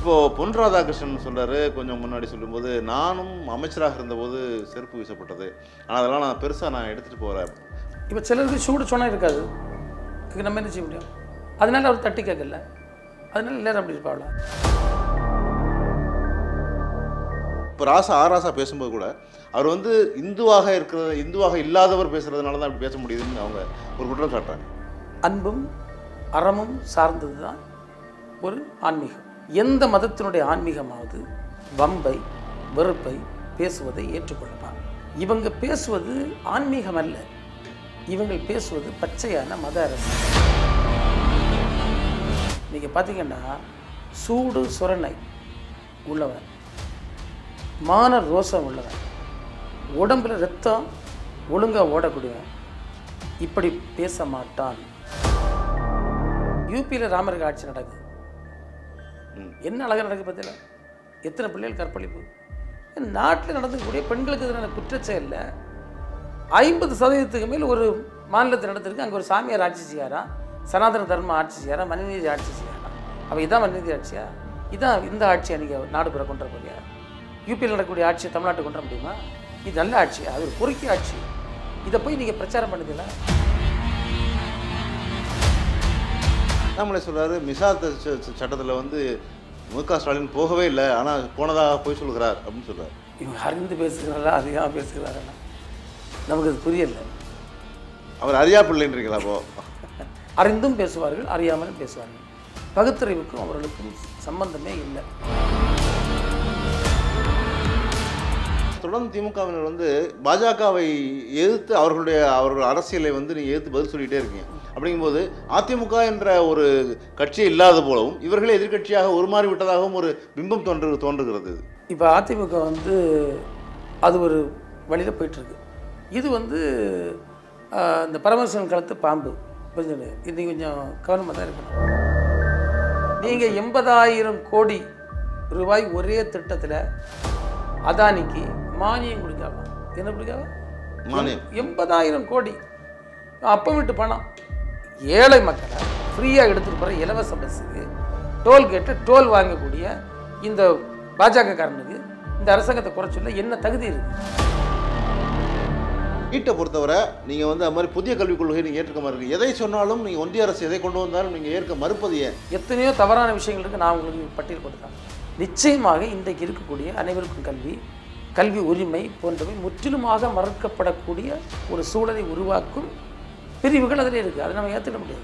இப்போ பொன் ராதாகிருஷ்ணன் சொல்றாரு கொஞ்சம் முன்னாடி சொல்லும்போது நானும் அமைச்சராக இருந்தபோது செருப்பு வீசப்பட்டது ஆனால் அதெல்லாம் நான் பெருசாக நான் எடுத்துகிட்டு போகிறேன் இப்போ சிலருக்கு சூடு சொன்னால் இருக்காது இதுக்கு நம்ம என்ன செய்ய முடியும் அதனால அவர் தட்டி கேட்கல அதனால எல்லாரும் அப்படி இருப்பாங்களா இப்போ ராசா ஆராசா பேசும்போது கூட அவர் வந்து இந்துவாக இருக்கிறது இந்துவாக இல்லாதவர் பேசுறதுனால தான் அப்படி பேச முடியுதுன்னு அவங்க ஒரு குற்றம் சாட்டுறாங்க அன்பும் அறமும் சார்ந்தது தான் ஒரு ஆன்மீகம் எந்த மதத்தினுடைய ஆன்மீகமாவது வம்பை வெறுப்பை பேசுவதை ஏற்றுக்கொள்ளலாம் இவங்க பேசுவது ஆன்மீகம் அல்ல இவங்கள் பேசுவது பச்சையான மத அரசு நீங்கள் பார்த்தீங்கன்னா சூடு சுரணை உள்ளவன் மான ரோசம் உள்ளவன் உடம்புல ரத்தம் ஒழுங்காக ஓடக்கூடியவன் இப்படி பேச மாட்டான் யூபியில் ராமருக்கு ஆட்சி நடக்குது ம். என்ன அழகாக நடக்குது பார்த்தீங்களா எத்தனை பிள்ளைகள் கற்பழிப்பு நாட்டில் நடந்துக்கூடிய பெண்களுக்கு எதிரான குற்றச்செயலில் ஐம்பது சதவீதத்துக்கு மேல் ஒரு மாநிலத்தில் நடந்திருக்கு அங்கே ஒரு சாமியார் ஆட்சி செய்யாரா சனாதன தர்மம் ஆட்சி செய்யாரா மனுநீதி ஆட்சி செய்யாரா அப்போ இதான் மனுநீதி ஆட்சியா இதான் இந்த ஆட்சியை நீங்கள் நாடு பிற கொண்டு வர போறியா யூபியில் நடக்கக்கூடிய ஆட்சியை தமிழ்நாட்டுக்கு கொண்டு வர முடியுமா இது நல்ல ஆட்சியா அது ஒரு பொறுக்கி ஆட்சி இதை போய் நீங்கள் பிரச்சாரம் பண்ணுதீங்களா நம்மளே சொல்றாரு மிசா சட்டத்தில் வந்து மு க ஸ்டாலின் போகவே இல்லை ஆனால் போனதாக போய் சொல்கிறார் அப்படின்னு சொல்றாரு இவங்க அறிந்து பேசுகிறாரா அதிகமாக பேசுகிறாரா நமக்கு அது புரியல அவர் அறியா பிள்ளைன்றீங்களா அப்போ அறிந்தும் பேசுவார்கள் அறியாமலும் பேசுவார்கள் பகுத்தறிவுக்கும் அவர்களுக்கும் சம்பந்தமே இல்லை தொடர்ந்து திமுகவினர் வந்து பாஜகவை எதிர்த்து அவர்களுடைய அவர்கள் அரசியலை வந்து நீங்கள் எதிர்த்து பதில் சொல்லிகிட்டே இருக்கீங்க அப்படிங்கும்போது அதிமுக என்ற ஒரு கட்சியே இல்லாத போலவும் இவர்களே எதிர்க்கட்சியாக உருமாறி விட்டதாகவும் ஒரு பிம்பம் தோன்று தோன்றுகிறது இது. இப்போ அதிமுக வந்து அது ஒரு வழியில் போயிட்டுருக்கு இது வந்து ஆஹ், இந்த பரமசிவன் காலத்து பாம்பு கொஞ்சம் இது கொஞ்சம் கவனமாக தான் இருக்கணும் நீங்கள் எண்பதாயிரம் கோடி ரூபாய் ஒரே திட்டத்தில் அதானிக்கு மானியம் கொடுக்காம என்ன கொடுக்காம மானியம் எண்பதாயிரம் கோடி அப்போ விட்டு பணம் ஏழை மக்களை ஃப்ரீயாக எடுத்துகிட்டு போகிற இலவச பஸ்ஸுக்கு டோல் கேட்டு டோல் வாங்கக்கூடிய இந்த பாஜக காரனுக்கு இந்த அரசாங்கத்தை குறை சொல்ல என்ன தகுதி இருக்குது நீட்டை பொறுத்தவரை நீங்கள் வந்து அது மாதிரி புதிய கல்விக் கொள்கையை நீங்கள் ஏற்றுக்க மாதிரி எதை சொன்னாலும் நீங்கள் ஒன்றிய அரசு எதை கொண்டு வந்தாலும் நீங்கள் ஏற்க மறுப்பது ஏன் எத்தனையோ தவறான விஷயங்கள் இருக்குது நான் உங்களுக்கு பட்டியல் கொடுத்தேன் நிச்சயமாக இன்றைக்கு இருக்கக்கூடிய அனைவருக்கும் கல்வி கல்வி உரிமை போன்றவை முற்றிலுமாக மறுக்கப்படக்கூடிய ஒரு சூழலை உருவாக்கும் பிரிவுகள் அதில் இருக்குது அதை நம்ம ஏற்றுக்க முடியாது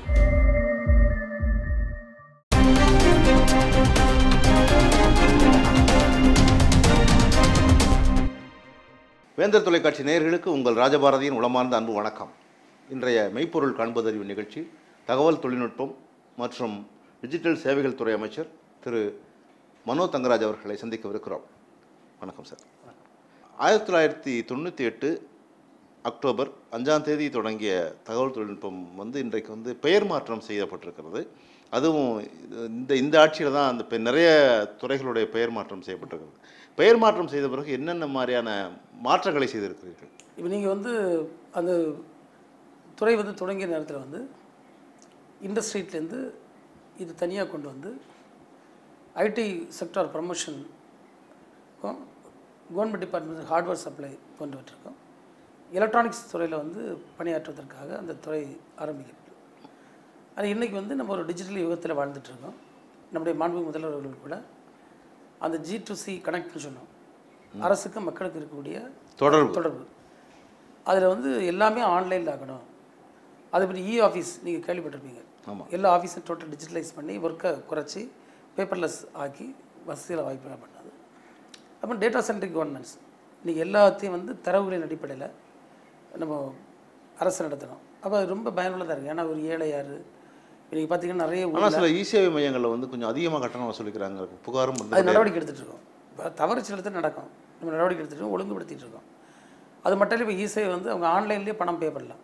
வேந்தர் தொலைக்காட்சி நேயர்களுக்கு உங்கள் ராஜபாரதியின் உளமார்ந்த அன்பு வணக்கம் இன்றைய மெய்ப்பொருள் காண்பதறிவு நிகழ்ச்சி தகவல் தொழில்நுட்பம் மற்றும் டிஜிட்டல் சேவைகள் துறை அமைச்சர் திரு மனோ தங்கராஜ் அவர்களை சந்திக்கவிருக்கிறோம் வணக்கம் சார் ஆயிரத்தி தொள்ளாயிரத்தி தொண்ணூற்றி எட்டு அக்டோபர் அஞ்சாம் தேதி தொடங்கிய தகவல் தொழில்நுட்பம் வந்து இன்றைக்கு வந்து பெயர் மாற்றம் செய்யப்பட்டிருக்கிறது அதுவும் இது- இந்த இந்த ஆட்சியில் தான் அந்த பெ- நிறைய துறைகளுடைய பெயர் மாற்றம் செய்யப்பட்டிருக்கிறது பெயர் மாற்றம் செய்த பிறகு என்னென்ன மாதிரியான மாற்றங்களை செய்திருக்கிறீர்கள் இப்போ நீங்கள் வந்து அந்த துறை வந்து தொடங்கிய நேரத்தில் வந்து இண்டஸ்ட்ரீட்லேருந்து இது தனியாக கொண்டு வந்து ஐடி செக்டார் ப்ரமோஷனுக்கும் கவர்மெண்ட் டிபார்ட்மெண்ட் ஹார்ட்வேர் சப்ளை போன்றவற்றுக்கும் எலக்ட்ரானிக்ஸ் துறையில் வந்து பணியாற்றுவதற்காக அந்த துறை ஆரம்பிக்கப்பட்டது அது இன்றைக்கி வந்து நம்ம ஒரு டிஜிட்டல் யுகத்தில் வாழ்ந்துட்டுருக்கோம் நம்முடைய மாண்பு முதல்வர்கள் கூட அந்த ஜி டு சி கனெக்ட்னு சொன்னோம் அரசுக்கும் மக்களுக்கு இருக்கக்கூடிய தொடர்பு தொடர்பு அதில் வந்து எல்லாமே ஆன்லைனில் ஆகணும் அதே மாதிரி இ ஆஃபீஸ் நீங்கள் கேள்விப்பட்டிருப்பீங்க ஆமாம் எல்லா ஆஃபீஸும் டோட்டல் டிஜிட்டலைஸ் பண்ணி ஒர்க்கை குறைச்சி பேப்பர்லெஸ் ஆக்கி வசதியில் வாய்ப்பாக பண்ணது அப்புறம் டேட்டா சென்ட்ரிக் கவர்னன்ஸ் நீங்கள் எல்லாத்தையும் வந்து தரவுகளின் அடிப்படையில் நம்ம அரசு நடத்தணும் அப்போ அது ரொம்ப பயனுள்ளதாக இருக்குது ஏன்னா ஒரு ஏழை யார் நீங்கள் பார்த்தீங்கன்னா நிறைய ஊர்ல ஆனால் சில இசேவை மையங்களில் வந்து கொஞ்சம் அதிகமாக கட்டணம் வசூலிக்கிறாங்க புகாரும் அது வந்து நடவடிக்கை எடுத்துகிட்டு இருக்கோம் இப்போ தவறு சிலத்து நடக்கும் நம்ம நடவடிக்கை எடுத்துகிட்டு இருக்கோம் ஒழுங்குபடுத்திட்டு இருக்கோம் அது மட்டும் இல்லை இப்போ ஈஸியாக வந்து அவங்க ஆன்லைன்லேயே பணம் பே பண்ணலாம்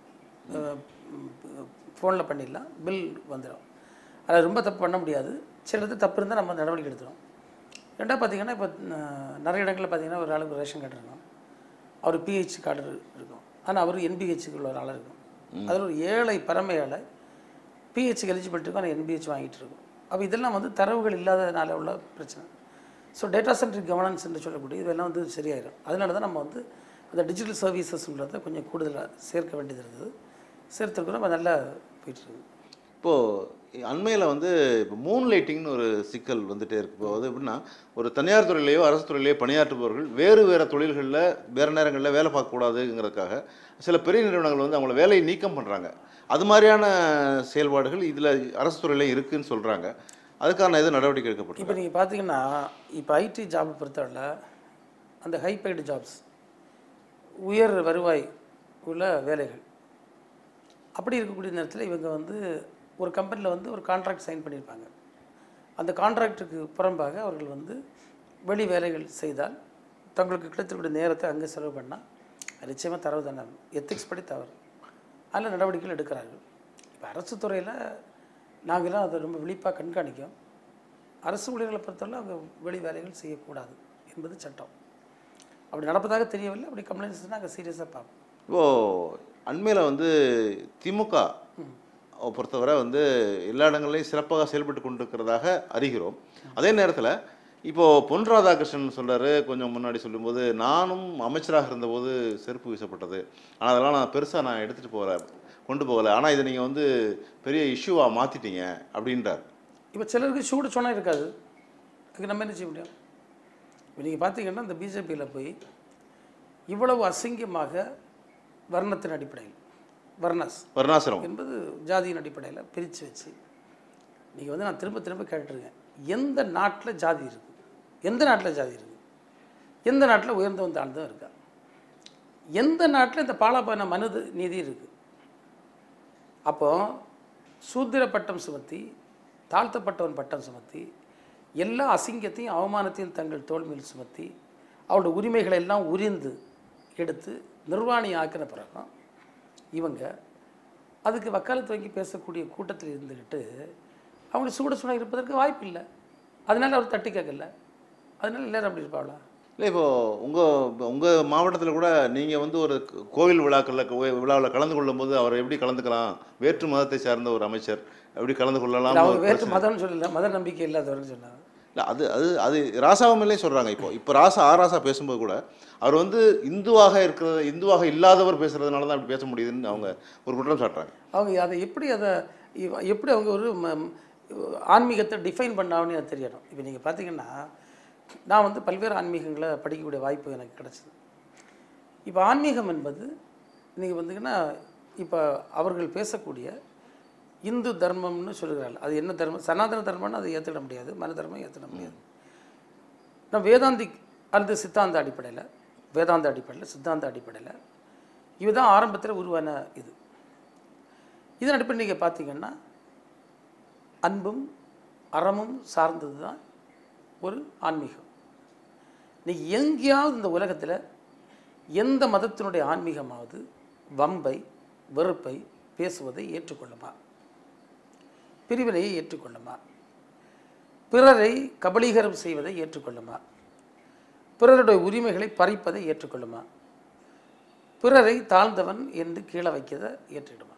ஃபோனில் பண்ணிடலாம் பில் வந்துடும் அதை ரொம்ப தப்பு பண்ண முடியாது சிலது தப்பு இருந்தால் நம்ம நடவடிக்கை எடுத்துரும் ரெண்டாவது பார்த்தீங்கன்னா இப்போ அஹ், நிறைய இடங்களில் பார்த்தீங்கன்னா ஒரு ஆளுக்கு ரேஷன் கார்டு இருக்கும் அவர் பிஹெச் கார்டு இருக்கும் ஆனால் அவர் என்பிஹெச்சுக்கு உள்ள ஒரு ஆள் இருக்கும் அதில் ஒரு ஏழை பரம ஏழை பிஹெச்சுக்கு எலிஜிபிலிட்டி இருக்கும் ஆனால் என்பிஹெச் வாங்கிட்டு இருக்கும் அப்போ இதெல்லாம் வந்து தரவுகள் இல்லாதனால உள்ள பிரச்சனை ஸோ டேட்டா சென்ட்ரிக் கவர்னன்ஸ் என்று சொல்லக்கூடிய இதெல்லாம் வந்து சரியாயிடும் அதனால தான் நம்ம வந்து அந்த டிஜிட்டல் சர்வீசஸ்ன்றதை கொஞ்சம் கூடுதலாக சேர்க்க வேண்டியது இருந்தது சேர்த்துருக்கிறோம் அது நல்லா போயிட்டுருக்கு இப்போது அண்மையில் வந்து இப்போ மூன் லைட்டிங்னு ஒரு சிக்கல் வந்துட்டே இருக்கு இப்போ அது எப்படின்னா ஒரு தனியார் துறையிலேயோ அரசு துறையிலேயோ பணியாற்றுபவர்கள் வேறு வேறு தொழில்களில் வேறு நேரங்களில் வேலை பார்க்கக்கூடாதுங்கிறதுக்காக சில பெரிய நிறுவனங்கள் வந்து அவங்கள வேலையை நீக்கம் பண்ணுறாங்க அது மாதிரியான செயல்பாடுகள் இதில் அரசு துறையில் இருக்குன்னு சொல்கிறாங்க அதுக்கான எது நடவடிக்கை எடுக்கப்பட்டு இப்போ நீங்கள் பார்த்தீங்கன்னா இப்போ ஐடி ஜாப் பொறுத்தவரை அந்த ஹை பெய்டு ஜாப்ஸ் உயர் வருவாய் உள்ள வேலைகள் அப்படி இருக்கக்கூடிய நேரத்தில் இவங்க வந்து ஒரு கம்பெனியில் வந்து ஒரு கான்ட்ராக்ட் சைன் பண்ணியிருப்பாங்க அந்த கான்ட்ராக்டுக்கு புறம்பாக அவர்கள் வந்து வெளி வேலைகள் செய்தால் தங்களுக்கு கிடைத்திருக்கூடிய நேரத்தை அங்கே செலவு பண்ணால் நிச்சயமாக தரவு தானே எத்திக்ஸ் படி தவறு அதில் நடவடிக்கைகள் எடுக்கிறார்கள் இப்போ அரசு துறையில் நாங்களாம் அதை ரொம்ப விழிப்பாக கண்காணிக்கும் அரசு ஊழியர்களை பொறுத்தவரை அவங்க வெளி வேலைகள் செய்யக்கூடாது என்பது சட்டம் அப்படி நடப்பதாக தெரியவில்லை அப்படி கம்ப்ளைண்ட்ஸ் நாங்கள் சீரியஸாக பார்ப்போம் இப்போது அண்மையில் வந்து திமுக பொறுத்தவரை வந்து எல்லா இடங்கள்லையும் சிறப்பாக செயல்பட்டு கொண்டிருக்கிறதாக அறிகிறோம் அதே நேரத்தில் இப்போது பொன் ராதாகிருஷ்ணன் சொல்றாரு கொஞ்சம் முன்னாடி சொல்லும்போது நானும் அமைச்சராக இருந்தபோது செருப்பு வீசப்பட்டது ஆனால் அதெல்லாம் நான் பெருசாக நான் எடுத்துகிட்டு போகல கொண்டு போகலை ஆனால் இதை நீங்கள் வந்து பெரிய இஷ்யூவாக மாற்றிட்டீங்க அப்படின்றார் இப்போ சிலருக்கு சூடு சொன்னால் இருக்காது அதுக்கு நம்ம என்ன செய்ய முடியும் இப்போ நீங்கள் பார்த்தீங்கன்னா இந்த பிஜேபியில் போய் இவ்வளவு அசிங்கமாக வர்ணத்தின் அடிப்படையில் வர்ணஸ் வர்ணாசிரம் என்பது ஜாதியின் அடிப்படையில் பிரித்து வச்சு நீங்கள் வந்து நான் திரும்ப திரும்ப கேட்டுருக்கேன் எந்த நாட்டில் ஜாதி இருக்குது எந்த நாட்டில் ஜாதி இருக்குது எந்த நாட்டில் உயர்ந்தவன் தாழ்ந்தவன் இருக்கா எந்த நாட்டில் இந்த பாலாபான மனுது நீதி இருக்குது அப்போ சூத்திர பட்டம் சுமத்தி தாழ்த்தப்பட்டவன் பட்டம் சுமத்தி எல்லா அசிங்கத்தையும் அவமானத்தையும் தங்கள் தோல் மேல் சுமத்தி அவருடைய உரிமைகளை எல்லாம் உரிந்து எடுத்து நிர்வாணி ஆக்கின பிறகும் இவங்க அதுக்கு வக்காலத்து வாங்கி பேசக்கூடிய கூட்டத்தில் இருந்துக்கிட்டு அவங்க சூட சுட இருப்பதற்கு வாய்ப்பு இல்லை அதனால அவர் தட்டி கேட்கல அதனால எல்லாரும் அப்படி இருப்பாங்களா இல்லை இப்போ உங்கள் உங்கள் மாவட்டத்தில் கூட நீங்கள் வந்து ஒரு க- கோவில் விழாக்களில் விழாவில் கலந்து கொள்ளும்போது அவர் எப்படி கலந்துக்கலாம் வேற்று மதத்தை சார்ந்த ஒரு அமைச்சர் எப்படி கலந்து கொள்ளலாம் இல்ல, அவங்க வேற்று மதம்னு சொல்லல மத நம்பிக்கை இல்லாதவர்னு சொன்னாங்க இல்லை அது அது அது ராசாவமில்லே சொல்கிறாங்க இப்போ இப்போ ராசா ஆ ராசா பேசும்போது கூட அவர் வந்து இந்துவாக இருக்கிறது இந்துவாக இல்லாதவர் பேசுறதுனால தான் அப்படி பேச முடியுதுன்னு அவங்க ஒரு குற்றம் சாட்டுறாங்க அவங்க அதை எப்படி அதை இவ- எப்படி அவங்க ஒரு ம- ஆன்மீகத்தை டிஃபைன் பண்ணாங்கன்னு எனக்கு தெரியணும் இப்போ நீங்கள் பார்த்தீங்கன்னா நான் வந்து பல்வேறு ஆன்மீகங்களை படிக்கக்கூடிய வாய்ப்பு எனக்கு கிடச்சிது இப்போ ஆன்மீகம் என்பது நீங்கள் வந்தீங்கன்னா இப்போ அவர்கள் பேசக்கூடிய இந்து தர்மம்னு சொல்கிறார்கள் அது என்ன தர்மம் சனாதன தர்மம்னு அதை ஏற்றுட முடியாது மன தர்மம் ஏற்றுட முடியாது நான் வேதாந்திக் அல்லது சித்தாந்த அடிப்படையில் வேதாந்த அடிப்படையில் சித்தாந்த அடிப்படையில் இதுதான் ஆரம்பத்தில் உருவான இது இதன் அடிப்படையில் நீங்கள் பார்த்தீங்கன்னா அன்பும் அறமும் சார்ந்தது தான் ஒரு ஆன்மீகம் இன்னைக்கு எங்கேயாவது இந்த உலகத்தில் எந்த மதத்தினுடைய ஆன்மீகமாவது வம்பை வெறுப்பை பேசுவதை ஏற்றுக்கொள்ளுமா பிரிவினையை ஏற்றுக்கொள்ளுமா பிறரை கபலீகரம் செய்வதை ஏற்றுக்கொள்ளுமா பிறருடைய உரிமைகளை பறிப்பதை ஏற்றுக்கொள்ளுமா பிறரை தாழ்ந்தவன் என்று கீழே வைக்கதை ஏற்றிடுமா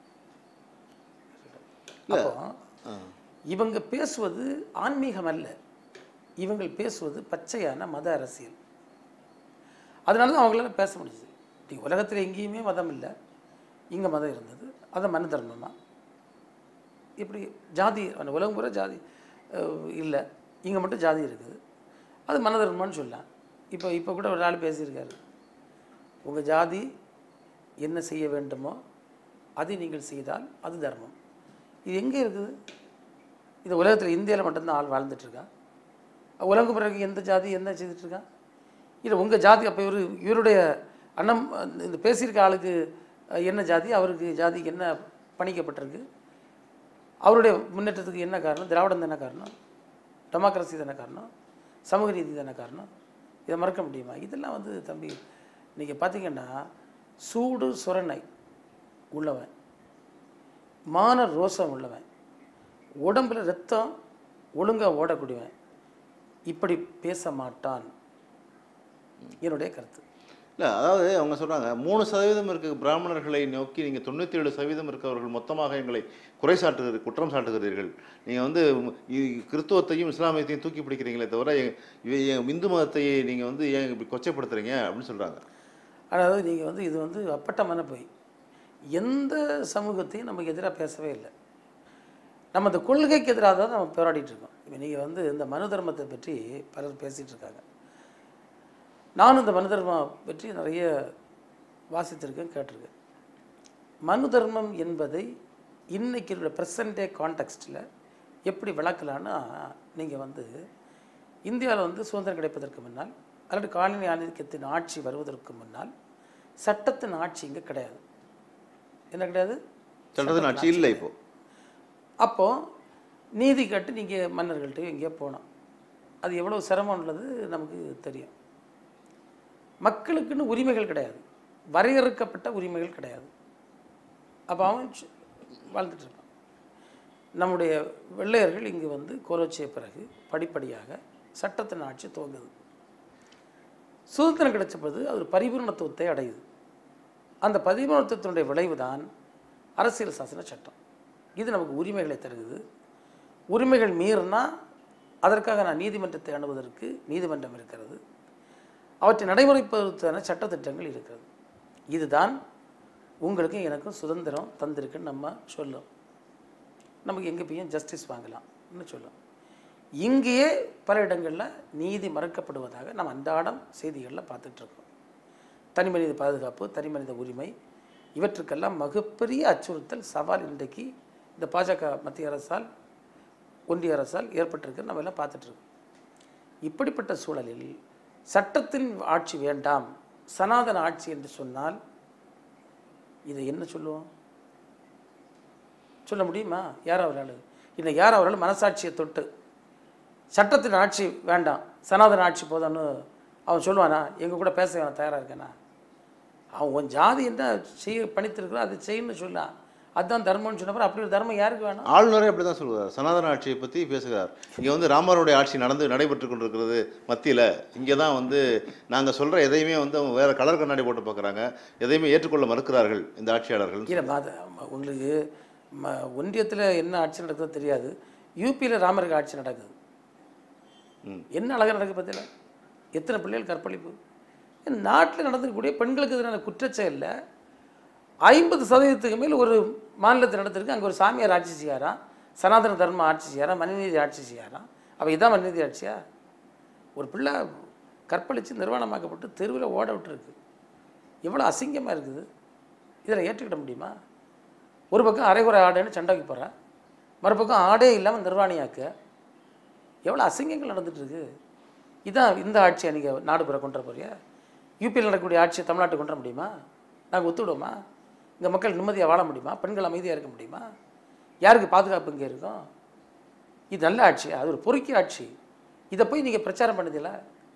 அப்போ இவங்க பேசுவது ஆன்மீகம் அல்ல இவங்கள் பேசுவது பச்சையான மத அரசியல் அதனால தான் அவங்களால பேச முடியுது இப்படி உலகத்தில் எங்கேயுமே மதம் இல்லை இங்கே மதம் இருந்தது அதை மனு தர்மமா இப்படி ஜாதி அந்த உலகம் பூரா ஜாதி அஹ், இல்லை இங்கே மட்டும் ஜாதி இருக்குது அது மன தர்மம்னு சொல்லலாம் இப்போ இப்போ கூட ஒரு ஆள் பேசியிருக்காரு உங்கள் ஜாதி என்ன செய்ய வேண்டுமோ அதை நீங்கள் செய்தால் அது தர்மம் இது எங்கே இருக்குது இது உலகத்தில் இந்தியாவில் மட்டும்தான் ஆள் வாழ்ந்துட்டு இருக்கா உலகம் பிறகு எந்த ஜாதி என்ன செய்துட்டு இருக்கா இல்லை உங்கள் ஜாதி அப்போ இவர் இவருடைய அண்ணம் இந்த பேசியிருக்க ஆளுக்கு அஹ், என்ன ஜாதி அவருக்கு ஜாதிக்கு என்ன பணிக்கப்பட்டிருக்கு அவருடைய முன்னேற்றத்துக்கு என்ன காரணம் திராவிடம் தானே காரணம் டெமோக்ரஸி தானே காரணம் சமூக நீதி தானே காரணம் இதை மறக்க முடியுமா இதெல்லாம் வந்து தம்பி நீங்கள் பார்த்தீங்கன்னா சூடு சுரணை உள்ளவன் மான ரோசம் உள்ளவன் உடம்புல ரத்தம் ஒழுங்காக ஓடக்கூடியவன் இப்படி பேச மாட்டான் என்னுடைய கருத்து இல்லை அதாவது அவங்க சொல்கிறாங்க மூணு சதவீதம் இருக்க பிராமணர்களை நோக்கி நீங்கள் தொண்ணூற்றி ஏழு சதவீதம் இருக்கவர்கள் மொத்தமாக எங்களை குறை சாட்டுகிறீர்கள் குற்றம் சாட்டுகிறீர்கள் நீங்கள் வந்து இ- கிறிஸ்துவத்தையும் இஸ்லாமியத்தையும் தூக்கி பிடிக்கிறீங்களே தவிர எ- இவ- என் இந்து மதத்தை நீங்கள் வந்து ஏன் இப்படி கொச்சைப்படுத்துறீங்க அப்படின்னு சொல்கிறாங்க அதாவது நீங்கள் வந்து இது வந்து அப்பட்டமான போய் எந்த சமூகத்தையும் நமக்கு எதிராக பேசவே இல்லை நம்ம இந்த கொள்கைக்கு எதிராக தான் நம்ம போராடிட்டு இருக்கோம் இப்போ நீங்கள் வந்து இந்த மனு தர்மத்தை பற்றி பலர் பேசிகிட்டு இருக்காங்க நானும் இந்த மனு தர்மம் பற்றி நிறைய வாசித்திருக்கேன் கேட்டிருக்கேன் மனு தர்மம் என்பதை இன்னைக்கு உள்ள ப்ரெசன்ட் டே கான்டெக்ஸ்டில் எப்படி விளக்கலான்னா நீங்கள் வந்து இந்தியாவில் வந்து சுதந்திரம் கிடைப்பதற்கு முன்னால் அல்லது காலனி ஆதிக்கத்தின் ஆட்சி வருவதற்கு முன்னால் சட்டத்தின் ஆட்சி இங்கே கிடையாது என்ன கிடையாது சட்டத்தின் ஆட்சி இல்லை இப்போ அப்போது நீதி கேட்டு நீங்கள் மன்னர்கள்ட்ட எங்கேயோ போனோம் அது எவ்வளோ சிரமம்ன்றது நமக்கு தெரியும் மக்களுக்குன்னு உரிமைகள் கிடையாது வரையறுக்கப்பட்ட உரிமைகள் கிடையாது அப்போ அவன் சு- வாழ்ந்துட்டு இருப்பான் நம்முடைய வெள்ளையர்கள் இங்கு வந்து கோலோச்சிய பிறகு படிப்படியாக சட்டத்தின் ஆட்சி துவங்குது சுதந்திரம் கிடைச்ச போது அது ஒரு பரிபூர்ணத்துவத்தை அடையுது அந்த பரிபூர்ணத்துவத்தினுடைய விளைவு தான் அரசியல் சாசன சட்டம் இது நமக்கு உரிமைகளை தருகுது உரிமைகள் மீறினா அதற்காக நான் நீதிமன்றத்தை அணுவதற்கு நீதிமன்றம் இருக்கிறது அவற்றை நடைமுறைப்படுத்துவதற்கான சட்டத்திட்டங்கள் இருக்கிறது இதுதான் உங்களுக்கும் எனக்கும் சுதந்திரம் தந்திருக்குன்னு நம்ம சொல்லும் நமக்கு எங்கே போயும் ஜஸ்டிஸ் வாங்கலாம்னு சொல்லும் இங்கேயே பல இடங்களில் நீதி மறுக்கப்படுவதாக நம்ம அன்றாடம் செய்திகளில் பார்த்துட்டு இருக்கோம் தனி மனித பாதுகாப்பு தனி மனித உரிமை இவற்றுக்கெல்லாம் மிகப்பெரிய அச்சுறுத்தல் சவால் இன்றைக்கு இந்த பாஜக மத்திய அரசால் ஒன்றிய அரசால் ஏற்பட்டிருக்கு நம்ம எல்லாம் பார்த்துட்ருக்கோம் இப்படிப்பட்ட சூழலில் சட்டத்தின் ஆட்சி வேண்டாம் சனாதன ஆட்சி என்று சொன்னால் இதை என்ன சொல்லுவோம் சொல்ல முடியுமா யார் அவரால் இல்லை யார் அவரால் மனசாட்சியை தொட்டு சட்டத்தின் ஆட்சி வேண்டாம் சனாதன ஆட்சி போதும்னு அவன் சொல்லுவானா எங்கள் கூட பேச அவன் தயாராக இருக்கேனா அவன் உன் ஜாதி என்ன செய்ய பணித்திருக்கிறோ அதை செய்யணும்னு சொல்லலாம் அதுதான் தர்மம்னு சொன்னப்பறம் அப்படி ஒரு தர்மம் யாருக்கு வேணும் ஆளுநரே அப்படி தான் சொல்லுவார் சனாதன ஆட்சியை பற்றி பேசுகிறார் இங்கே வந்து ராமருடைய ஆட்சி நடந்து நடைபெற்று கொண்டிருக்கிறது மத்தியில் இங்கே தான் வந்து நாங்கள் சொல்கிற எதையுமே வந்து அவங்க வேறு கலர் கண்ணாடி போட்டு பார்க்குறாங்க எதையுமே ஏற்றுக்கொள்ள மறுக்கிறார்கள் இந்த ஆட்சியாளர்கள் இல்லை மாத உங்களுக்கு ம ஒன்றியத்தில் என்ன ஆட்சி நடக்குதோ தெரியாது யூபியில் ராமருக்கு ஆட்சி நடக்குது ம். என்ன அழகாக நடக்குது பத்தியில எத்தனை பிள்ளைகள் கற்பழிப்பு நாட்டில் நடந்திருக்கக்கூடிய பெண்களுக்கு எதிரான குற்றச்செயலில் ஐம்பது சதவீதத்துக்கு மேல் ஒரு மாநிலத்தில் நடந்திருக்கு அங்கே ஒரு சாமியார் ஆட்சி செய்யாரா சனாதன தர்மம் ஆட்சி செய்யாரா மனுநீதி ஆட்சி செய்யாரா அப்போ இதான் மனுநீதி ஆட்சியா ஒரு பிள்ளை கற்பழித்து நிர்வாணமாக்கப்பட்டு தெருவில் ஓட விட்டுருக்கு எவ்வளோ அசிங்கமாக இருக்குது இதில் ஏற்றுக்கிட முடியுமா ஒரு பக்கம் அரைகுறை ஆடைன்னு சண்டைக்கு போகிறா மறுபக்கம் ஆடே இல்லாமல் நிர்வாணியாக்க எவ்வளோ அசிங்கங்கள் நடந்துட்டு இருக்கு இதான் இந்த ஆட்சியை நீங்கள் நாடு புற கொண்டு வர போறியா யூபியில் நடக்கக்கூடிய ஆட்சியை தமிழ்நாட்டுக்கு கொண்டு வர முடியுமா நாங்கள் ஒத்துவிடுவோமா இங்கே மக்கள் நிம்மதியாக வாழ முடியுமா பெண்கள் அமைதியாக இருக்க முடியுமா யாருக்கு பாதுகாப்பு இங்கே இருக்கும் இது நல்ல ஆட்சி அது ஒரு பொறுக்கி ஆட்சி இதை போய் நீங்கள் பிரச்சாரம் பண்ணுதில்ல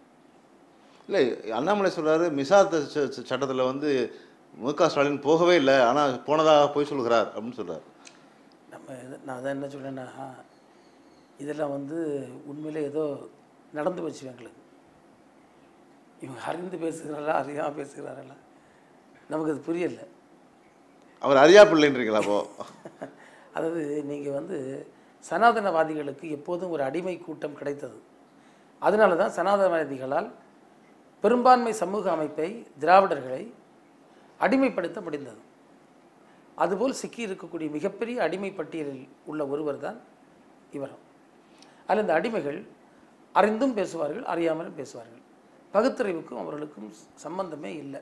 இல்லை அண்ணாமலை சொல்றாரு மிசா சட்டத்தில் வந்து மு க ஸ்டாலின் போகவே இல்லை ஆனால் போனதாக போய் சொல்கிறார் அப்படின்னு சொல்றாரு நம்ம இது நான் அதான் என்ன சொல்றேன்னா இதெல்லாம் வந்து உண்மையிலே ஏதோ நடந்து போச்சு எங்களுக்கு இவங்க அறிந்து பேசுகிறாரா அறியாமல் பேசுகிறாரா நமக்கு அது புரியல அவர் அறியா பிள்ளைன்றீங்களா அப்போ அதாவது நீங்கள் வந்து சனாதனவாதிகளுக்கு எப்போதும் ஒரு அடிமை கூட்டம் கிடைத்தது அதனால தான் சனாதனவாதிகளால் பெரும்பான்மை சமூக அமைப்பை திராவிடர்களை அடிமைப்படுத்த முடிந்தது அதுபோல் சிக்கி இருக்கக்கூடிய மிகப்பெரிய அடிமை பட்டியலில் உள்ள ஒருவர் தான் இவரும் அதில் இந்த அடிமைகள் அறிந்தும் பேசுவார்கள் அறியாமலும் பேசுவார்கள் பகுத்தறிவுக்கும் அவர்களுக்கும் சம்பந்தமே இல்லை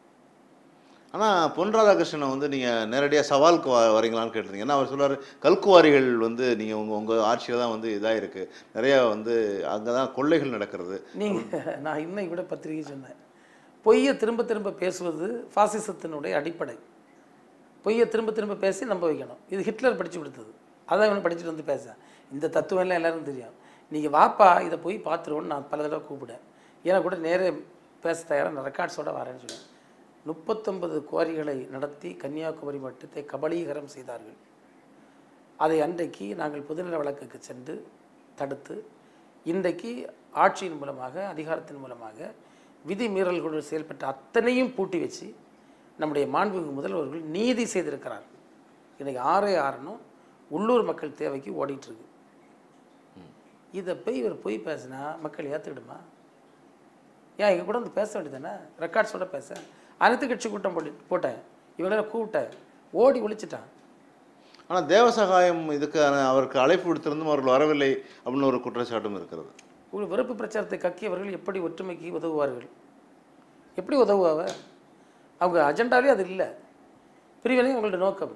ஆனால் பொன் ராதாகிருஷ்ணனை வந்து நீங்கள் நேரடியாக சவாலுக்கு வ வரீங்களான்னு கேட்டிருந்தீங்க ஏன்னா அவர் சொல்றாரு கல்குவாரிகள் வந்து நீங்கள் உங்கள் உங்கள் ஆட்சியில் தான் வந்து இதாக இருக்குது நிறையா வந்து அங்கே தான் கொள்ளைகள் நடக்கிறது நீங்கள் நான் இன்னைக்கு கூட பத்திரிகை சொன்னேன் பொய்யை திரும்ப திரும்ப பேசுவது பாசிசத்தினுடைய அடிப்படை பொய்யை திரும்ப திரும்ப பேசி நம்ப வைக்கணும் இது ஹிட்லர் படித்து கொடுத்தது அதான் இவன் படிச்சுட்டு வந்து பேச இந்த தத்துவம் எல்லாம் எல்லாரும் தெரியும் நீங்கள் வாப்பா இதை போய் பார்த்துருவோன்னு நான் பல தடவை கூப்பிடேன் ஏன்னா கூட நேரே பேச தயாராக நான் ரெக்கார்ட்ஸோட வரேன்னு சொன்னேன் முப்பத்தொன்பது குவாரிகளை நடத்தி கன்னியாகுமரி மட்டத்தை கபலீகரம் செய்தார்கள் அதை அன்றைக்கு நாங்கள் பொதுநல வழக்குக்கு சென்று தடுத்து இன்றைக்கு ஆட்சியின் மூலமாக அதிகாரத்தின் மூலமாக விதி மீறல்களுடன் செயல்பட்ட அத்தனையும் பூட்டி வச்சு நம்முடைய மாண்புமிகு முதல்வர்கள் நீதி செய்திருக்கிறார் இன்னைக்கு ஆறே ஆறணும் உள்ளூர் மக்கள் தேவைக்கு ஓடிட்டு இருக்கு இதை போய் இவர் போய் பேசினா மக்கள் ஏற்றுக்கிடுமா ஏன் எங்கள் கூட வந்து பேச வேண்டியதானே ரெக்கார்ட்ஸோட பேச அனைத்து கட்சி கூட்டம் போட்டு போட்டேன் இவங்கள கூப்பிட்டேன் ஓடி ஒழிச்சிட்டான் ஆனால் தேவசகாயம் இதுக்கான அவருக்கு அழைப்பு விடுத்திருந்தும் அவர்கள் வரவில்லை அப்படின்னு ஒரு குற்றச்சாட்டும் இருக்கிறது ஒரு வெறுப்பு பிரச்சாரத்தை கக்கியவர்கள் எப்படி ஒற்றுமைக்கு உதவுவார்கள் எப்படி உதவுவாவ அவங்க அஜெண்டாலே அது இல்லை பிரிவினை அவங்களோட நோக்கம்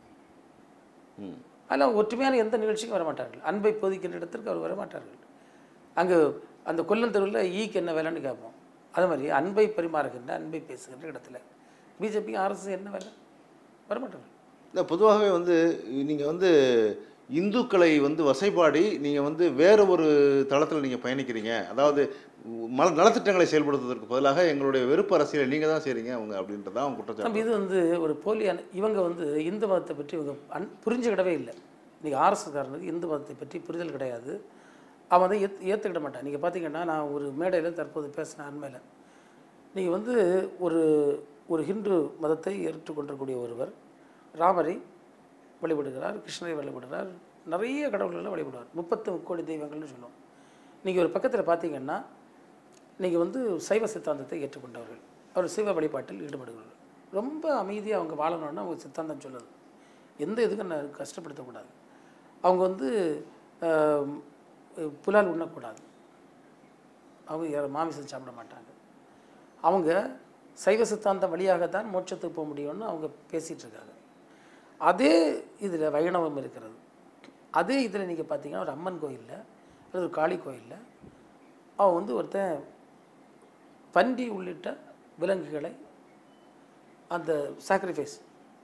ம் அதில் ஒற்றுமையான எந்த நிகழ்ச்சிக்கும் வர மாட்டார்கள் அன்பை போதிக்கின்ற இடத்திற்கு அவர் வர மாட்டார்கள் அங்கே அந்த கொல்லம் தெருவில் ஈக்கு என்ன வேலைன்னு கேட்போம் அதே மாதிரி அன்பை பரிமாறுகின்ற அன்பை பேசுகின்ற இடத்துல பிஜேபி ஆர்எஸ் என்ன வேலை வரமாட்டார்கள் இல்லை பொதுவாகவே வந்து நீங்கள் வந்து இந்துக்களை வந்து வசைபாடி நீங்கள் வந்து வேறு ஒரு தளத்தில் நீங்கள் பயணிக்கிறீங்க அதாவது மல நலத்திட்டங்களை செயல்படுத்துவதற்கு பதிலாக எங்களுடைய வெறுப்பு அரசியலை நீங்கள் தான் செய்கிறீங்க அவங்க அப்படின்றதான் அவங்க குற்றச்சாட்டு நம்ம இது வந்து ஒரு போலியான இவங்க வந்து இந்து மதத்தை பற்றி இவங்க அன் புரிஞ்சுக்கிடவே இல்லை இன்றைக்கி ஆர்எஸ்காரனுக்கு இந்து மதத்தை பற்றி புரிதல் கிடையாது அவன் வந்து ஏத் ஏற்றுக்கிட மாட்டான் நீங்கள் பார்த்தீங்கன்னா நான் ஒரு மேடையில் தற்போது பேசின அண்மையில் நீங்கள் வந்து ஒரு ஒரு ஹிந்து மதத்தை ஏற்றுக்கொண்டிருக்கக்கூடிய ஒருவர் ராமரை வழிபடுகிறார் கிருஷ்ணரை வழிபடுகிறார் நிறைய கடவுள்களை வழிபடுவார் முப்பத்து முக்கோடி தெய்வங்கள்னு சொல்லுவோம் நீங்கள் ஒரு பக்கத்தில் பார்த்தீங்கன்னா நீங்கள் வந்து சைவ சித்தாந்தத்தை ஏற்றுக்கொண்டவர்கள் அவர் சிவ வழிபாட்டில் ஈடுபடுகிறவர்கள் ரொம்ப அமைதியாக அவங்க வாழணும்னு அவங்க சித்தாந்தம் சொல்லுது எந்த இதுக்கும் நான் கஷ்டப்படுத்தக்கூடாது அவங்க வந்து ஆம், புலால் உண்ணக்கூடாது அவங்க யாரும் மாமிசம் சாப்பிட மாட்டாங்க அவங்க சைவ சித்தாந்தம் வழியாக தான் மோட்சத்துக்கு போக முடியும்னு அவங்க பேசிகிட்டு இருக்காங்க அதே இதில் வைணவம் இருக்கிறது அதே இதில் நீங்கள் பார்த்தீங்கன்னா ஒரு அம்மன் கோயிலில் அல்லது ஒரு காளி கோயிலில் அவன் வந்து ஒருத்தன் பன்றி உள்ளிட்ட விலங்குகளை அந்த சாக்ரிஃபைஸ்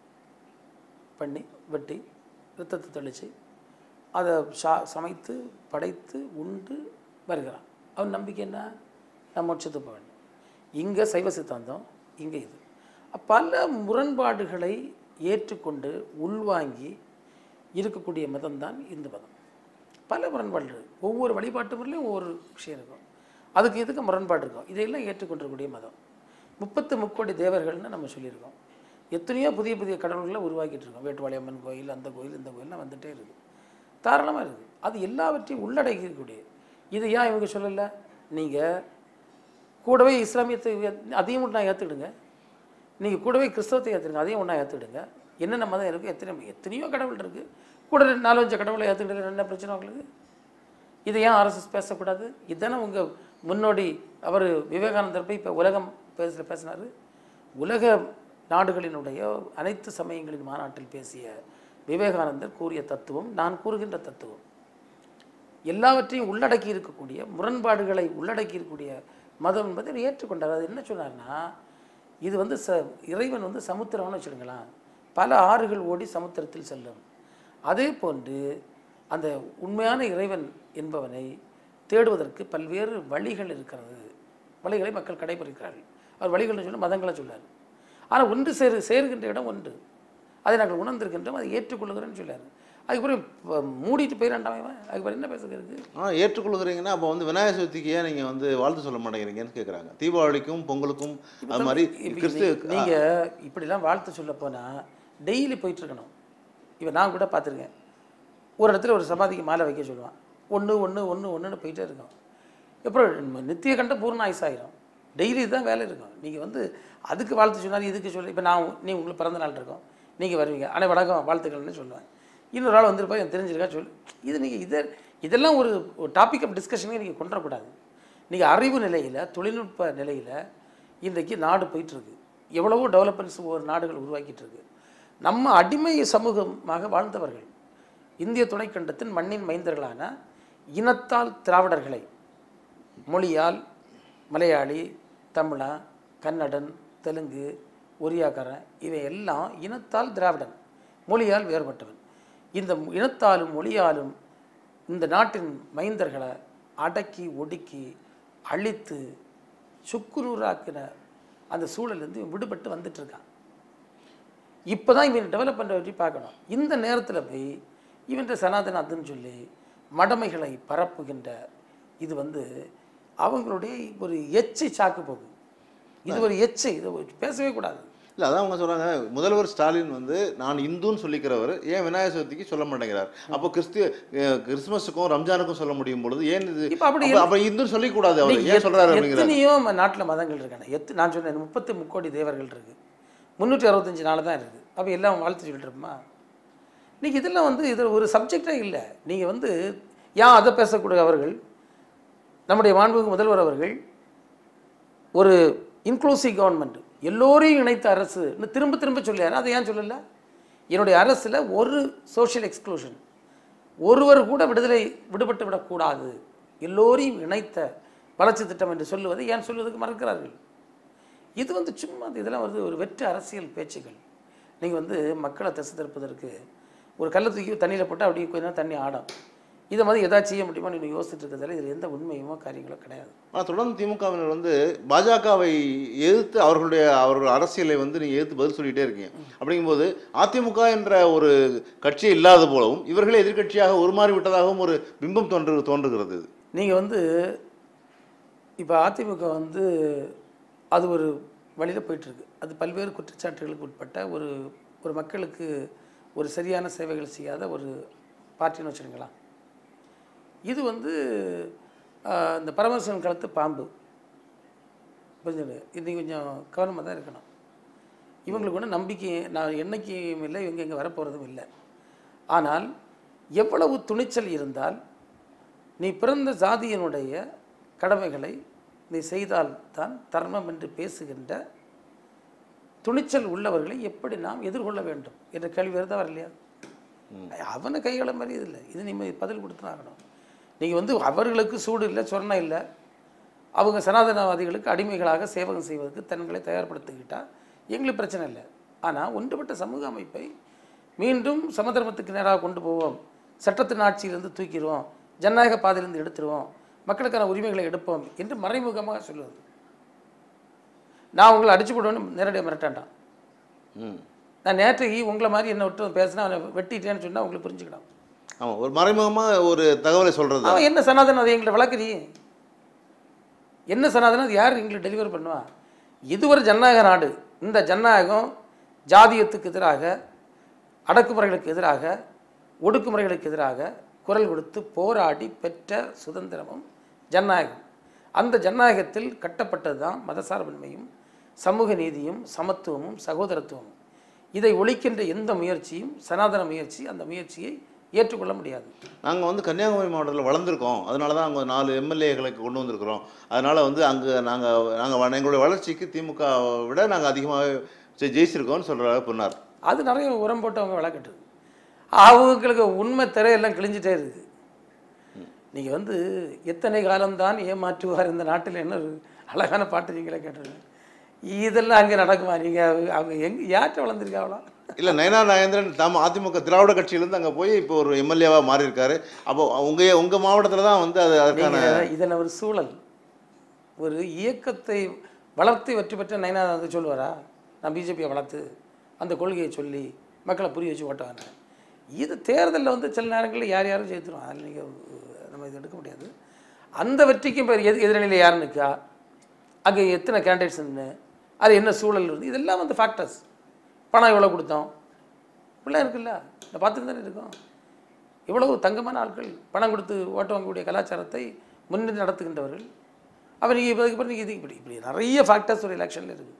பண்ணி வெட்டி ரத்தத்தை தெளித்து அதை சா சமைத்து படைத்து உண்டு வருகிறான் அவன் நம்பிக்கை என்ன நான் மோட்சத்துக்கு போக வேண்டும் இங்கே சைவ சித்தாந்தம் இங்கே இது பல முரண்பாடுகளை ஏற்றுக்கொண்டு உள்வாங்கி இருக்கக்கூடிய மதம்தான் இந்து மதம் பல முரண்பாடுகள் ஒவ்வொரு வழிபாட்டு முறையிலும் ஒவ்வொரு விஷயம் இருக்கும் அதுக்கு இதுக்கு முரண்பாடு இருக்கும் இதையெல்லாம் ஏற்றுக்கொண்டிருக்கக்கூடிய மதம் முப்பத்து முக்கோடி தேவர்கள்னு நம்ம சொல்லியிருக்கோம் எத்தனையோ புதிய புதிய கடவுள்களை உருவாக்கிட்டு இருக்கோம் வேட்டுவாளி அம்மன் கோயில் அந்த கோயில் இந்த கோயில்லாம் வந்துட்டே இருக்குது தாராளமாக இருக்குது அது எல்லாவற்றையும் உள்ளடக்கி இருக்கக்கூடிய இது ஏன் இவங்க சொல்லலை நீங்கள் கூடவே இஸ்லாமியத்தை ஏத்- அதையும் ஒன்றா ஏற்றுக்கிடுங்க நீங்கள் கூடவே கிறிஸ்தவத்தை ஏற்றுடுங்க அதையும் ஒன்றா ஏற்றுக்கிடுங்க என்னென்ன மதம் இருக்குது எத்தனை எத்தனையோ கடவுள் இருக்குது கூட ரெண்டு நாலு அஞ்சு கடவுளை ஏற்றுக்கிட்டு என்ன பிரச்சனை உங்களுக்கு இதை ஏன் ஆர்எஸ்எஸ் பேசக்கூடாது இதுதானே உங்கள் முன்னோடி அவர் விவேகானந்தர் போய் இப்போ உலகம் பேச பேசினார் உலக நாடுகளினுடைய அனைத்து சமயங்களின் மாநாட்டில் பேசிய விவேகானந்தர் கூறிய தத்துவம் நான் கூறுகின்ற தத்துவம் எல்லாவற்றையும் உள்ளடக்கி இருக்கக்கூடிய முரண்பாடுகளை உள்ளடக்கி இருக்கக்கூடிய மதம் என்பதை அவர் ஏற்றுக்கொண்டார் அது என்ன சொன்னார்னா இது வந்து ச இறைவன் வந்து சமுத்திரம்னு வச்சுடுங்களேன் பல ஆறுகள் ஓடி சமுத்திரத்தில் செல்லும் அதே போன்று அந்த உண்மையான இறைவன் என்பவனை தேடுவதற்கு பல்வேறு வழிகள் இருக்கிறது வழிகளை மக்கள் கடைபிடிக்கிறார்கள் அவர் வழிகள்னு சொல்லி மதங்களை சொல்லார் ஆனால் ஒன்று சேரு சேருகின்ற இடம் ஒன்று அதை நாங்கள் உணர்ந்திருக்கின்றோம் அதை ஏற்றுக்கொள்கிறேன்னு சொல்லார் அதுக்கப்புறம் இப்போ மூடிட்டு போயிடாண்டாமே அதுக்கப்புறம் என்ன பேசுகிறது ஆனால் ஏற்றுக்கொள்கிறீங்கன்னா அப்போ வந்து விநாயகர் சதுர்த்திக்கு ஏன் நீங்கள் வந்து வாழ்த்து சொல்ல மாட்டேங்கிறீங்கன்னு கேட்குறாங்க தீபாவளிக்கும் பொங்கலுக்கும் அது மாதிரி இப்ப கிறிஸ்து நீ- நீங்க இப்படிலாம் வாழ்த்து சொல்ல போனா டெய்லி போயிட்டு இருக்கணும் இப்போ நான் கூட பார்த்துருக்கேன் ஒரு இடத்துல ஒரு சமாதிக்கு மாலை வைக்க சொல்லுவான் ஒன்று ஒன்று ஒன்று ஒன்றுன்னு போயிட்டே இருக்கும் அப்புறம் நம்ம நித்திய கண்ட பூர்ண ஆயுஸ் ஆயிரும் டெய்லி இதுதான் வேலை இருக்கும் நீங்கள் வந்து அதுக்கு வாழ்த்து சொன்னார் இதுக்கு சொல்லி இப்போ நான் நீ உங்களுக்கு பிறந்த நாள் இருக்கும் நீங்கள் வருவீங்க ஆனால் வணக்கம் வாழ்த்துக்கள்னு சொல்லுவேன் இன்னொரு ஆள் வந்திருப்பா எனக்கு தெரிஞ்சிருக்கா சொல்லு இது நீங்கள் இதை இதெல்லாம் ஒரு டாபிக் ஆஃப் டிஸ்கஷனே நீங்கள் கொண்டு வரக்கூடாது நீங்கள் அறிவு நிலையில் தொழில்நுட்ப நிலையில் இன்றைக்கு நாடு போயிட்டுருக்கு எவ்வளவோ டெவலப்மெண்ட்ஸ் ஒரு நாடுகள் உருவாக்கிட்டு இருக்கு நம்ம அடிமை சமூகமாக வாழ்ந்தவர்கள் இந்திய துணைக்கண்டத்தின் மண்ணின் மைந்தர்களான இனத்தால் திராவிடர்களை மொழியால் மலையாளி தமிழா கன்னடன் தெலுங்கு ஒரியாக்காரன் இவை எல்லாம் இனத்தால் திராவிடன் மொழியால் வேறுபட்டவன் இந்த இனத்தாலும் மொழியாலும் இந்த நாட்டின் மைந்தர்களை அடக்கி ஒடுக்கி அழித்து சுக்குநூறாக்கின அந்த சூழலேருந்து இவன் விடுபட்டு வந்துட்டு இருக்கான் இப்போ தான் இவன் டெவலப் பண்ணுற பற்றி பார்க்கணும் இந்த நேரத்தில் போய் இவன் சனாதன அதுன்னு சொல்லி மடமைகளை பரப்புகின்ற இது வந்து அவங்களுடைய ஒரு எச்சு சாக்கு போக்கு இது ஒரு எச்சு இது ஒரு பேசவே கூடாது இல்லை அதான் அவங்க சொல்றாங்க முதல்வர் ஸ்டாலின் வந்து நான் இந்துன்னு சொல்லிக்கிறவர் ஏன் விநாயகர் சதுர்த்திக்கு சொல்ல மாட்டேங்கிறார் அப்போ கிறிஸ்து அஹ், கிறிஸ்துமஸுக்கும் ரம்ஜானுக்கும் சொல்ல முடியும் பொழுது ஏன் இது இப்ப அப்படி அப்ப- அப்ப இந்துன்னு சொல்லிக்கூடாது அவர் நீங்க ஏன் சொல்றாரு அப்படிங்கிறார் எத்தனையோ நாட்டில் மதங்கள் இருக்கான எத்து நான் சொன்னேன் முப்பத்தி முக்கோடி தேவர்கள் இருக்கு முந்நூற்றி அறுபத்தஞ்சு நாள் தான் இருக்குது அப்போ எல்லாம் வாழ்த்து சொல்லிட்டு இருப்போமா நீங்கள் இதெல்லாம் வந்து இது ஒரு சப்ஜெக்டே இல்லை நீங்கள் வந்து ஏன் அதை பேசக்கூடிய அவர்கள் நம்முடைய மாண்புமிகு முதல்வர் அவர்கள் ஒரு இன்க்ளூசிவ் கவர்மெண்ட் எல்லோரையும் இணைத்த அரசு திரும்ப திரும்ப சொல்லியாரு அதை ஏன் சொல்லல என்னுடைய அரசில் ஒரு சோஷியல் எக்ஸ்க்ளூஷன் ஒருவர் கூட விடுதலை விடுபட்டு விடக்கூடாது எல்லோரையும் இணைத்த வளர்ச்சி திட்டம் என்று சொல்லுவதை ஏன் சொல்வதற்கு மறுக்கிறார்கள் இது வந்து சும்மா அது இதெல்லாம் வந்து ஒரு வெற்று அரசியல் பேச்சுகள் நீங்கள் வந்து மக்களை திசை திருப்பதற்கு ஒரு கல்லை தூக்கி தண்ணியில் போட்டு அப்படியே கொஞ்ச நேரம் தண்ணி ஆடும் இதை மாதிரி எதாச்சும் செய்ய முடியுமா நீங்கள் யோசிச்சுட்டு இருக்கிறதால இதில் எந்த உண்மையுமோ காரியங்களோ கிடையாது ஆனால் தொடர்ந்து திமுகவினர் வந்து பாஜகவை எதிர்த்து அவர்களுடைய அவர்கள் அரசியலை வந்து நீங்கள் எதிர்த்து பதில் சொல்லிட்டே இருக்கீங்க அப்படிங்கும்போது அதிமுக என்ற ஒரு கட்சி இல்லாத போலவும் இவர்களே எதிர்க்கட்சியாக உருமாறி விட்டதாகவும் ஒரு பிம்பம் தோன்று தோன்றுகிறது இது நீங்கள் வந்து இப்போ அதிமுக வந்து அது ஒரு வழியில் போயிட்டுருக்கு அது பல்வேறு குற்றச்சாட்டுகளுக்கு உட்பட்ட ஒரு ஒரு மக்களுக்கு ஒரு சரியான சேவைகள் செய்யாத ஒரு பார்ட்டின்னு வச்சுருங்களா இது வந்து ஆஹ், இந்த பரமசிவன் களத்து பாம்பு புரிஞ்சுது இது கொஞ்சம் கவனமாக தான் இருக்கணும் இவங்களுக்கு ஒன்றும் நம்பிக்கை நான் என்னைக்கும் இல்லை இவங்க இங்கே வரப்போகிறதும் இல்லை ஆனால் எவ்வளவு துணிச்சல் இருந்தால் நீ பிறந்த ஜாதியினுடைய கடமைகளை நீ செய்தால் தான் தர்மம் என்று பேசுகின்ற துணிச்சல் உள்ளவர்களை எப்படி நாம் எதிர்கொள்ள வேண்டும் என்ற கேள்வி வருதா வரலையா அவனை கைகளை மாதிரி இது இல்லை இது நீங்கள் பதில் கொடுத்து ஆகணும் நீங்கள் வந்து அவர்களுக்கு சூடு இல்லை சொர்ணம் இல்லை அவங்க சனாதனவாதிகளுக்கு அடிமைகளாக சேவகம் செய்வதற்கு தங்களை தயார்படுத்திக்கிட்டா எங்களுக்கு பிரச்சனை இல்லை ஆனால் ஒன்றுபட்ட சமூக அமைப்பை மீண்டும் சமதர்மத்துக்கு நேராக கொண்டு போவோம் சட்டத்தின் ஆட்சியிலிருந்து தூக்கிடுவோம் ஜனநாயக பாதையிலிருந்து எடுத்துருவோம் மக்களுக்கான உரிமைகளை எடுப்போம் என்று மறைமுகமாக சொல்லுவது நான் உங்களை அடிச்சு போடுவேன்னு நேரடியாக மிரட்டான்டான் ம் நான் நேற்றைக்கு உங்களை மாதிரி என்னை விட்டு பேசினா அவனை வெட்டிட்டேன்னு சொன்னால் உங்களுக்கு புரிஞ்சுக்கலாம் ஆமாம் ஒரு மறைமுகமாக ஒரு தகவலை சொல்கிறது அவன் என்ன சனாதனம் அதை எங்களை வளர்க்குறீ என்ன சனாதனம் அது யார் எங்களுக்கு டெலிவர் பண்ணுவா இது ஒரு ஜனநாயக நாடு இந்த ஜனநாயகம் ஜாதியத்துக்கு எதிராக அடக்குமுறைகளுக்கு எதிராக ஒடுக்குமுறைகளுக்கு எதிராக குரல் கொடுத்து போராடி பெற்ற சுதந்திரமும் ஜனநாயகம் அந்த ஜனநாயகத்தில் கட்டப்பட்டது தான் மதசார்பின்மையும் சமூக நீதியும் சமத்துவமும் சகோதரத்துவமும் இதை ஒழிக்கின்ற எந்த முயற்சியும் சனாதன முயற்சி அந்த முயற்சியை ஏற்றுக்கொள்ள முடியாது நாங்கள் வந்து கன்னியாகுமரி மாவட்டத்தில் வளர்ந்துருக்கோம் அதனால தான் அங்கே நாலு எம்எல்ஏகளுக்கு கொண்டு வந்திருக்கிறோம் அதனால் வந்து அங்கே நாங்கள் நாங்கள் எங்களுடைய வளர்ச்சிக்கு திமுக விட நாங்கள் அதிகமாக ஜெயிச்சிருக்கோம்னு சொல்கிறாரு பொன்னார் அது நிறைய உரம் போட்டு அவங்க விளக்கட்டுது அவங்களுக்கு உண்மை திரையெல்லாம் கிழிஞ்சிட்டே இருக்குது நீங்கள் வந்து எத்தனை காலம்தான் ஏமாற்றுவார் இந்த நாட்டில் என்ன ஒரு அழகான பாட்டு நீங்களே கேட்டுருங்க இதெல்லாம் அங்கே நடக்குமா நீங்கள் அவங்க எங்க யார்கிட்ட வளர்ந்துருக்காங்களோ இல்லை நயனா நாகேந்திரன் தாம அதிமுக திராவிட கட்சியிலேருந்து அங்கே போய் இப்போ ஒரு எம்எல்ஏவாக மாறி இருக்காரு அப்போ உங்கள் உங்கள் மாவட்டத்தில் தான் வந்து அது அதற்கான நீங்கள் இதன் ஒரு சூழல் ஒரு இயக்கத்தை வளர்த்து வெற்றி பெற்ற நயனா வந்து சொல்லுவாரா நான் பிஜேபியை வளர்த்து அந்த கொள்கையை சொல்லி மக்களை புரிய வச்சு ஓட்டுவாங்க இது தேர்தலில் வந்து சில நேரங்களில் யார் யாரும் ஜெயித்துரும் அதில் நீங்கள் நம்ம இது எடுக்க முடியாது அந்த வெற்றிக்கும் பேர் எது எதிரணியில் யார் நிற்கா அங்கே எத்தனை கேண்டிடேட்ஸ் நின்று அது என்ன சூழல் இருந்து இதெல்லாம் வந்து ஃபேக்டர்ஸ் பணம் எவ்வளோ கொடுத்தோம் இப்படிலாம் இருக்குல்ல இந்த பார்த்துட்டு தானே இருக்கோம் இவ்வளவு தங்கமான ஆட்கள் பணம் கொடுத்து ஓட்டு வாங்கக்கூடிய கலாச்சாரத்தை முன்னின்று நடத்துகின்றவர்கள் அப்போ நீங்கள் இப்போ இதுக்கு நீங்கள் இது இப்படி இப்படி நிறைய ஃபேக்டர்ஸ் ஒரு எலெக்ஷனில் இருக்குது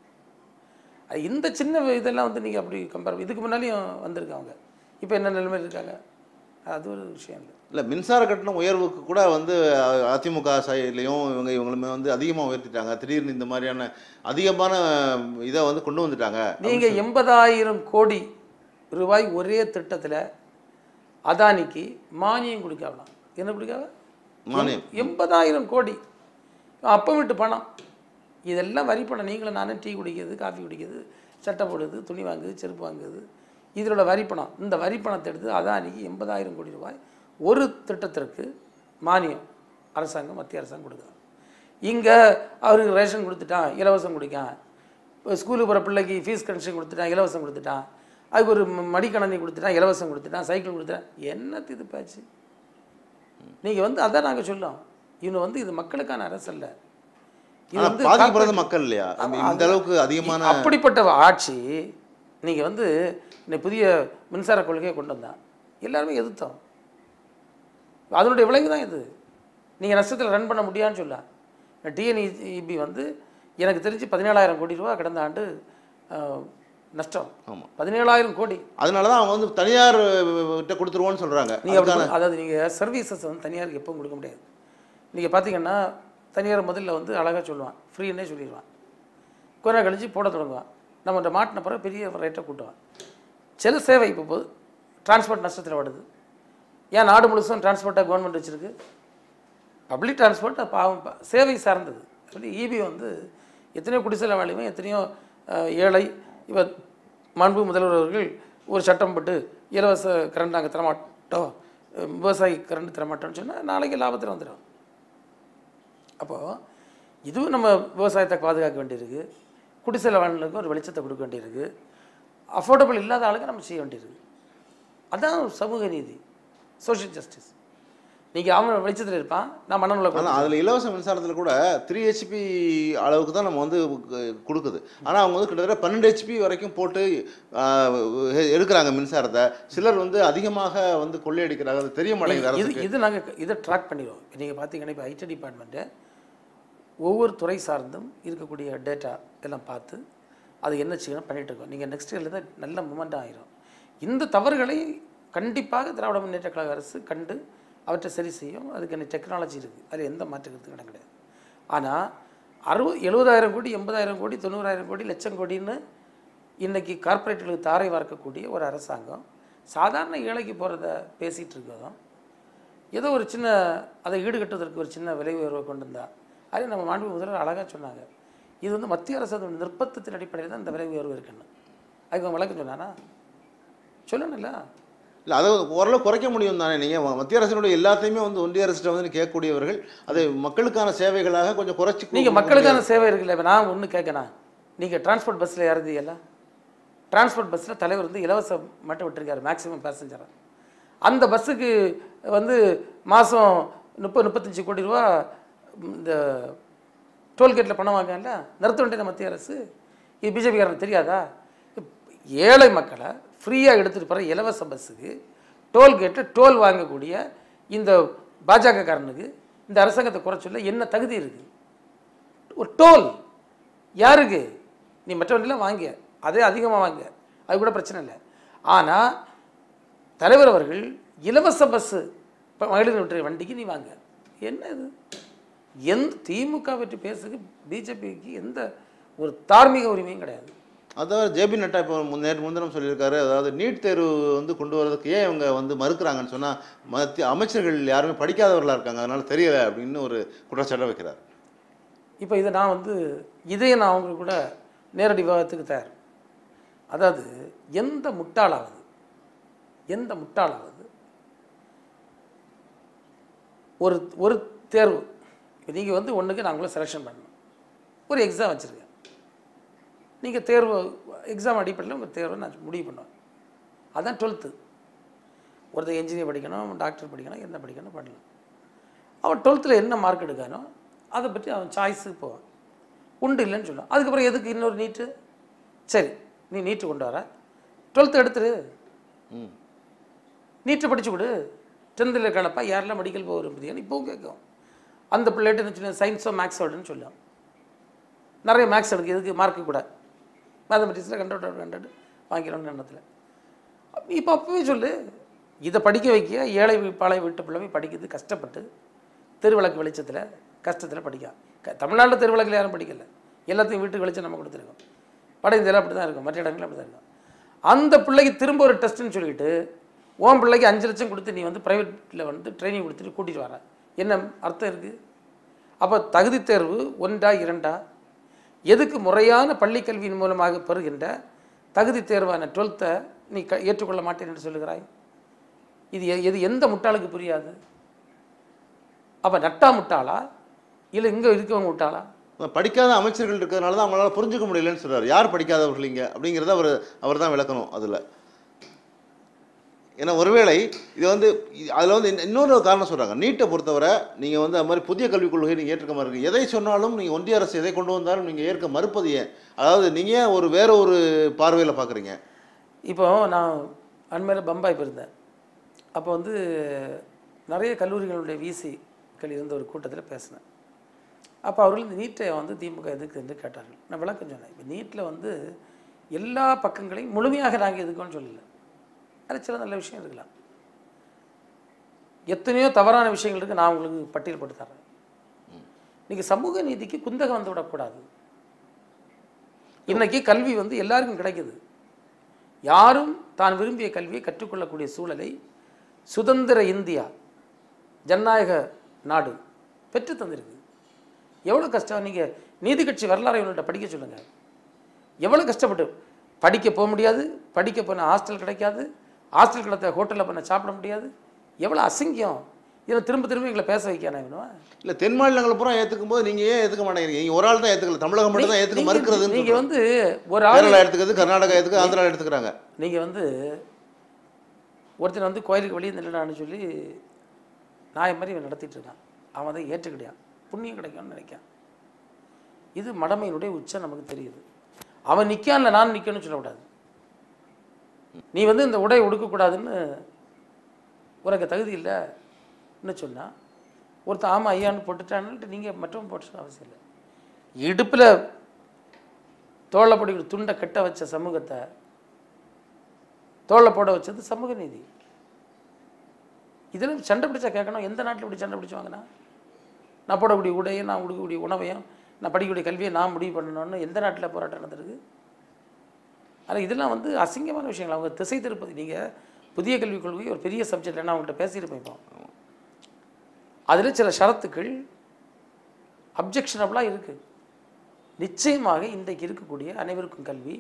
அது இந்த சின்ன இதெல்லாம் வந்து நீங்கள் அப்படி கம்பேர் இதுக்கு முன்னாலேயும் வந்திருக்காங்க இப்போ என்ன நிலைமையில் இருக்காங்க அது ஒரு விஷயம் இல்லை இல்லை மின்சார கட்டணம் உயர்வுக்கு கூட வந்து அ- அதிமுக சைட்லேயும் இவங்க இவங்களுமே வந்து அதிகமாக உயர்த்திட்டாங்க திடீர்னு இந்த மாதிரியான அதிகமான இதை வந்து கொண்டு வந்துட்டாங்க நீங்கள் எண்பதாயிரம் கோடி ரூபாய் ஒரே திட்டத்தில் அதானிக்கு மானியம் கொடுக்கலாம் என்ன கொடுக்காவ மானியம் எண்பதாயிரம் கோடி அப்போ விட்டு பணம் இதெல்லாம் வரி பணம் நீங்களும் நானும் டீ குடிக்கிறது காஃபி குடிக்கிறது சட்டை போடுறது துணி வாங்குது செருப்பு வாங்குது இதோட வரி பணம் இந்த வரி பணத்தை எடுத்து அதானிக்கு எண்பதாயிரம் கோடி ரூபாய் ஒரு திட்டத்திற்கு மானியம் அரசாங்கம் மத்திய அரசாங்கம் கொடுக்குது இங்கே அவருக்கு ரேஷன் கொடுத்துட்டான் இலவசம் கொடுக்கான் இப்போ ஸ்கூலுக்கு போகிற பிள்ளைக்கு ஃபீஸ் கன்செஷன் கொடுத்துட்டான் இலவசம் கொடுத்துட்டான் அதுக்கு ஒரு ம- மடிக்கணனி கொடுத்துட்டான் இலவசம் கொடுத்துட்டான் சைக்கிள் கொடுத்துட்டான் என்னத்து இது பேச்சு நீங்கள் வந்து அதான் நாங்கள் சொல்லோம் இவனு வந்து இது மக்களுக்கான அரசு அல்ல இது ஆனா வந்து பாதிக்கப்படுறது மக்கள் இல்லையா இந்த அளவுக்கு அதிகமான அப்படிப்பட்ட ஆட்சி நீங்கள் வந்து இந்த புதிய மின்சார கொள்கையை கொண்டு வந்தான் எல்லாருமே எதிர்த்தோம் அதனுடைய விளைவு தான் இது நீங்கள் நஷ்டத்தில் ரன் பண்ண முடியான்னு சொல்ல டிஎன்இபி வந்து எனக்கு தெரிஞ்சு பதினேழாயிரம் கோடி ரூபா கடந்த ஆண்டு அஹ், நஷ்டம் ஆமா. பதினேழாயிரம் கோடி அதனால தான் அவங்க வந்து தனியார் கிட்ட கொடுத்துருவோன்னு சொல்றாங்க நீங்கள் அப்படி கொடு- அதாவது நீங்கள் சர்வீசஸ் வந்து தனியாருக்கு எப்பவும் கொடுக்க முடியாது நீங்கள் பார்த்தீங்கன்னா தனியார் முதல்ல வந்து அழகாக சொல்லுவான் ஃப்ரீன்னே சொல்லிடுவான் கொஞ்ச நாள் கழிச்சு போட தொடங்குவான் நம்ம இந்த மாட்டின பிறகு பெரிய ரேட்டை கூட்டுவான் சில சேவை இப்போ போது டிரான்ஸ்போர்ட் நஷ்டத்தில் வருது ஏன் நாடு முழுசும் டிரான்ஸ்போர்ட்டாக கவர்மெண்ட் வச்சுருக்கு பப்ளிக் டிரான்ஸ்போர்ட் அது பாவம் ப- சேவை சார்ந்தது சொல்லி இபி வந்து எத்தனையோ குடிசைல வாழியுமே எத்தனையோ அஹ், ஏழை இவ மாண்பு முதல்வர் அவர்கள் ஒரு சட்டம் போட்டு இலவச கரண்ட் நாங்கள் தரமாட்டோம் அஹ், விவசாயி கரண்ட் தரமாட்டோம்னு சொன்னால் நாளைக்கு லாபத்தில் வந்துடும் அப்போது இதுவும் நம்ம விவசாயத்தை பாதுகாக்க வேண்டியிருக்கு குடிசைல வாழ்களுக்கு ஒரு வெளிச்சத்தை கொடுக்க வேண்டியிருக்கு அஃபோர்டபுள் இல்லாத ஆளுக்கு நம்ம செய்ய வேண்டியிருக்கு அதான் சமூக நீதி சோஷியல் ஜஸ்டிஸ் நீங்கள் அவன் வெளிச்சத்தில் இருப்பான் நான் மண்ணனுள்ள ஆனால் அதில் இலவச மின்சாரத்தில் கூட த்ரீ ஹெச்பி அளவுக்கு தான் நம்ம வந்து கு- கொடுக்குது ஆனால் அவங்க வந்து கிட்டத்தட்ட பன்னெண்டு ஹெச்பி வரைக்கும் போட்டு ஆஹ், எ- எடுக்கிறாங்க மின்சாரத்தை சிலர் வந்து அதிகமாக வந்து கொள்ளையடிக்கிறாங்க அது தெரிய மாட்டேங்குது இது அரசுக்கு இது நாங்கள் இதை ட்ராக் பண்ணிடுவோம் இப்போ நீங்கள் பார்த்தீங்கன்னா இப்போ ஐடி டிபார்ட்மெண்ட்டு ஒவ்வொரு துறை சார்ந்தும் இருக்கக்கூடிய டேட்டா எல்லாம் பார்த்து அது என்ன செய்யணும் பண்ணிட்டு இருக்கோம் நீங்கள் நெக்ஸ்ட் இயரில் தான் நல்ல மூமெண்ட் ஆயிரும் இந்த தவறுகளை கண்டிப்பாக திராவிட முன்னேற்ற கழக அரசு கண்டு அவற்றை சரி செய்யும் அதுக்கு என்ன டெக்னாலஜி இருக்குது அதில் எந்த மாற்று கருத்து இடம் கிடையாது ஆனால் அறுபது எழுபதாயிரம் கோடி எண்பதாயிரம் கோடி தொண்ணூறாயிரம் கோடி லட்சம் கோடின்னு இன்னைக்கு கார்ப்பரேட்டுகளுக்கு தாரை வார்க்கக்கூடிய ஒரு அரசாங்கம் சாதாரண ஏழைக்கு போகிறத பேசிகிட்டு இருக்கிறதும் ஏதோ ஒரு சின்ன அதை ஈடுகட்டுவதற்கு ஒரு சின்ன விலை உயர்வை கொண்டு வந்தா அதே நம்ம மாண்பு முதல்வர் அழகாக சொன்னாங்க இது வந்து மத்திய அரசு அதோட நிர்பந்தத்தின் அடிப்படையில் தான் இந்த விலை உயர்வு இருக்குன்னு அதுக்கு அவன் விளக்கம் சொன்னானா சொல்லணும்ல இல்லை அதை ஓரளவு குறைக்க முடியும் தானே நீங்கள் மத்திய அரசினுடைய எல்லாத்தையுமே வந்து ஒன்றிய அரசிட்ட வந்து கேட்கக்கூடியவர்கள் அதை மக்களுக்கான சேவைகளாக கொஞ்சம் குறைச்சி நீங்கள் மக்களுக்கான சேவை இருக்குல்ல இப்போ நான் ஒன்று கேட்கணும் நீங்கள் டிரான்ஸ்போர்ட் பஸ்ஸில் இறந்தீங்கல்ல டிரான்ஸ்போர்ட் பஸ்ஸில் தலைவர் வந்து இலவசம் மட்டும் விட்டுருக்காரு மேக்ஸிமம் பேசஞ்சராக அந்த பஸ்ஸுக்கு வந்து மாதம் முப்பது முப்பத்தஞ்சு கோடி ரூபா இந்த டோல்கேட்டில் பணம் வாங்கல நிறுத்த வேண்டிய மத்திய அரசு இது பிஜேபிக்காரனுக்கு தெரியாதா ஏழை மக்களை ஃப்ரீயாக எடுத்துகிட்டு போகிற இலவச பஸ்ஸுக்கு டோல்கேட்டில் டோல் வாங்கக்கூடிய இந்த பாஜகக்காரனுக்கு இந்த அரசாங்கத்தை குறை சொல்ல என்ன தகுதி இருக்குது ஒரு டோல் யாருக்கு நீ மற்ற வண்டிலாம் வாங்க அதே அதிகமாக வாங்க அது கூட பிரச்சனை இல்லை ஆனால் தலைவர் அவர்கள் இலவச பஸ்ஸு இப்போ மகளிர் விட்டுற வண்டிக்கு நீ வாங்க என்ன இது எந்த திமுக பற்றி பேசுறதுக்கு பிஜேபிக்கு எந்த ஒரு தார்மீக உரிமையும் கிடையாது அதாவது ஜேபி நட்டா இப்போ முன் நேற்று முன்தினம் சொல்லியிருக்காரு அதாவது நீட் தேர்வு வந்து கொண்டு வரதுக்கு ஏன் இவங்க வந்து மறுக்கிறாங்கன்னு சொன்னால் மத்திய அமைச்சர்கள் யாருமே படிக்காதவர்களாக இருக்காங்க அதனால தெரியல அப்படின்னு ஒரு குற்றச்சாட்டை வைக்கிறார் இப்போ இதை நான் வந்து இதையே நான் அவங்களுக்கு கூட நேரடி விவாதத்துக்கு தயார் அதாவது எந்த முட்டாளாவது எந்த முட்டாளாவது ஒரு ஒரு தேர்வு இப்போ நீங்கள் வந்து ஒன்றுக்கு நாங்களும் செலெக்ஷன் பண்ணணும் ஒரு எக்ஸாம் வச்சுருக்கேன் நீங்கள் தேர்வு எக்ஸாம் அடிப்படையில் உங்கள் தேர்வை நான் முடிவு பண்ணுவேன் அதான் டுவெல்த்து ஒருத்தர் என்ஜினியர் படிக்கணும் டாக்டர் படிக்கணும் என்ன படிக்கணும் பண்ணலாம் அவன் டுவெல்த்தில் என்ன மார்க் எடுக்கானோ அதை பற்றி அவன் சாய்ஸுக்கு போவான் உண்டு இல்லைன்னு சொல்லுவான் அதுக்கப்புறம் எதுக்கு இன்னொரு நீட்டு சரி நீ நீட்டு கொண்டு வர டுவெல்த்து எடுத்துரு ம் நீட்டை படிச்சு கொடு டென்த்தில் இருக்கானப்பா யாரெல்லாம் மெடிக்கல் போக விரும்புதியான்னு இப்போவும் கேட்கும் அந்த பிள்ளைகிட்ட என்ன சொல்லி சயின்ஸோ மேக்ஸோடன்னு சொல்லுவோம் நிறைய மேக்ஸ் எடுக்கு எதுக்கு மார்க்கு கூட மேத்தமெட்டிக்ஸில் கண்டோட் கண்டோட் வாங்கிடணும்னு எண்ணத்தில் இப்போ அப்பவே சொல்லு இதை படிக்க வைக்க ஏழை வீ- பாலை வீட்டு பிள்ளை போய் படிக்கிறது கஷ்டப்பட்டு தெருவிளக்கு வெளிச்சத்தில் கஷ்டத்தில் படிக்க க தமிழ்நாட்டில் தெருவிளக்கில் யாரும் படிக்கல எல்லாத்தையும் வீட்டுக்கு வெளிச்சம் நம்ம கொடுத்துருக்கோம் வட இந்தியாவில் அப்படி தான் இருக்கும் மற்ற இடங்களில் அப்படி தான் இருக்கும் அந்த பிள்ளைக்கு திரும்ப ஒரு டெஸ்ட்டுன்னு சொல்லிட்டு உன் பிள்ளைக்கு அஞ்சு லட்சம் கொடுத்து நீ வந்து ப்ரைவேட்டில் வந்து ட்ரைனிங் கொடுத்துட்டு கூட்டிகிட்டு வர என்ன அர்த்தம் இருக்குது அப்போ தகுதி தேர்வு ஒன்றா இரண்டா எதுக்கு முறையான பள்ளி கல்வியின் மூலமாக பெறுகின்ற தகுதி தேர்வான டுவெல்த்தை நீ க ஏற்றுக்கொள்ள மாட்டேன் என்று சொல்லுகிறாய் இது எ- இது எந்த முட்டாளுக்கு புரியாது அப்போ நட்டா முட்டாளா இல்லை இங்கே இருக்கவங்க முட்டாளா படிக்காத அமைச்சர்கள் இருக்கிறதுனால தான் அவங்களால புரிஞ்சுக்க முடியலன்னு சொல்றாரு யார் படிக்காதவர்கள் இங்க அப்படிங்கிறத அவர் அவர் தான் விளக்கணும் அதில் ஏன்னா ஒருவேளை இது வந்து அதில் வந்து இன்ன- இன்னொரு காரணம் சொல்கிறாங்க நீட்டை பொறுத்தவரை நீங்கள் வந்து அது மாதிரி புதிய கல்விக் கொள்கையை நீங்கள் ஏற்க மறுக்கு எதை சொன்னாலும் நீங்கள் ஒன்றிய அரசு எதை கொண்டு வந்தாலும் நீங்கள் ஏற்க மறுப்பது ஏன் அதாவது நீங்கள் ஏன் ஒரு வேற ஒரு பார்வையில் பார்க்குறீங்க இப்போ நான் அண்மையில் பம்பாய் போயிருந்தேன் அப்போ வந்து நிறைய கல்லூரிகளுடைய விசிக்கள் இருந்த ஒரு கூட்டத்தில் பேசினேன் அப்போ அவர்கள் இந்த நீட்டை வந்து திமுக எதுக்கு என்று கேட்டார்கள் நான் விளக்கம் சொன்னேன் இப்போ நீட்டில் வந்து எல்லா பக்கங்களையும் முழுமையாக நாங்கள் எதுக்குன்னு சொல்லலை அது சில நல்ல விஷயம் இருக்கலாம் எத்தனையோ தவறான விஷயங்கள் இருக்குது நான் உங்களுக்கு பட்டியல் போட்டு தரேன் இன்னைக்கு சமூக நீதிக்கு குந்தகம் வந்து விடக்கூடாது இன்னைக்கு கல்வி வந்து எல்லாருக்கும் கிடைக்குது யாரும் தான் விரும்பிய கல்வியை கற்றுக்கொள்ளக்கூடிய சூழலை சுதந்திர இந்தியா ஜனநாயக நாடு பெற்று தந்திருக்கு எவ்வளோ கஷ்டம் நீங்கள் நீதி கட்சி வரலாறு இவங்கள்ட்ட படிக்க சொல்லுங்கள் எவ்வளோ கஷ்டப்பட்டு படிக்க போக முடியாது படிக்க போன ஹாஸ்டல் கிடைக்காது ஹாஸ்டல் கிடைத்த ஹோட்டலில் பண்ண சாப்பிட முடியாது எவ்வளோ அசிங்கம் இதில் திரும்ப திரும்ப எங்களை பேச வைக்கானே இவனுவன் இல்லை தென் மாநிலங்கள் பூரா ஏற்றுக்கும் போது நீங்கள் ஏன் ஏற்றுக்க மாட்டேங்கிறீங்க நீங்கள் ஒரு ஆள் தான் ஏற்றுக்கல தமிழகம் மட்டும் தான் ஏற்றுக்க மறுக்கிறதுன்னு நீங்கள் சொல்றோம். வந்து ஒரு ஆள் கேரளா எடுத்துக்கிறது கர்நாடகா எடுத்துக்க ஆந்திரா எடுத்துக்கிறாங்க நீங்கள் வந்து ஒருத்தன் வந்து கோயிலுக்கு வெளியே நின்றுடான்னு சொல்லி நாய் மாதிரி இவன் நடத்திட்டு இருக்கான் அவன் அதை ஏற்றுக்கிட்டான் புண்ணியம் கிடைக்கும்னு நினைக்கான் இது மடமையினுடைய உச்சம் நமக்கு தெரியுது அவன் நிற்கான்ல நான் நிற்கணும்னு சொல்லக்கூடாது நீ வந்து இந்த உடை உடுக்கக்கூடாதுன்னு உனக்கு தகுதி இல்லைன்னு சொன்னால் ஒருத்தன் ஆமாம் ஐயான்னு போட்டுட்டான்னுட்டு நீங்கள் மற்றவன் போட்டு அவசியம் இல்லை இடுப்பில் தோளை போட்டு துண்டை கட்ட வச்ச சமூகத்தை தோளை போட வச்சது சமூக நீதி இதில் சண்டை பிடிச்சா கேட்கணும் எந்த நாட்டில் இப்படி சண்டை பிடிச்சு வாங்கினா நான் போடக்கூடிய உடையும் நான் உடுக்கக்கூடிய உணவையும் நான் படிக்கக்கூடிய கல்வியை நான் முடிவு பண்ணணும்னு எந்த நாட்டில் போராட்டம் நடந்திருக்கு ஆனால் இதெல்லாம் வந்து அசிங்கமான விஷயங்கள் அவங்க திசை திருப்பதி நீங்கள் புதிய கல்விக் கொள்கை ஒரு பெரிய சப்ஜெக்ட் நான் அவங்கள்ட்ட பேசியிருப்பேன் இப்போ அதில் சில ஷரத்துக்கள் அப்ஜெக்ஷனபிளாக இருக்குது நிச்சயமாக இன்றைக்கு இருக்கக்கூடிய அனைவருக்கும் கல்வி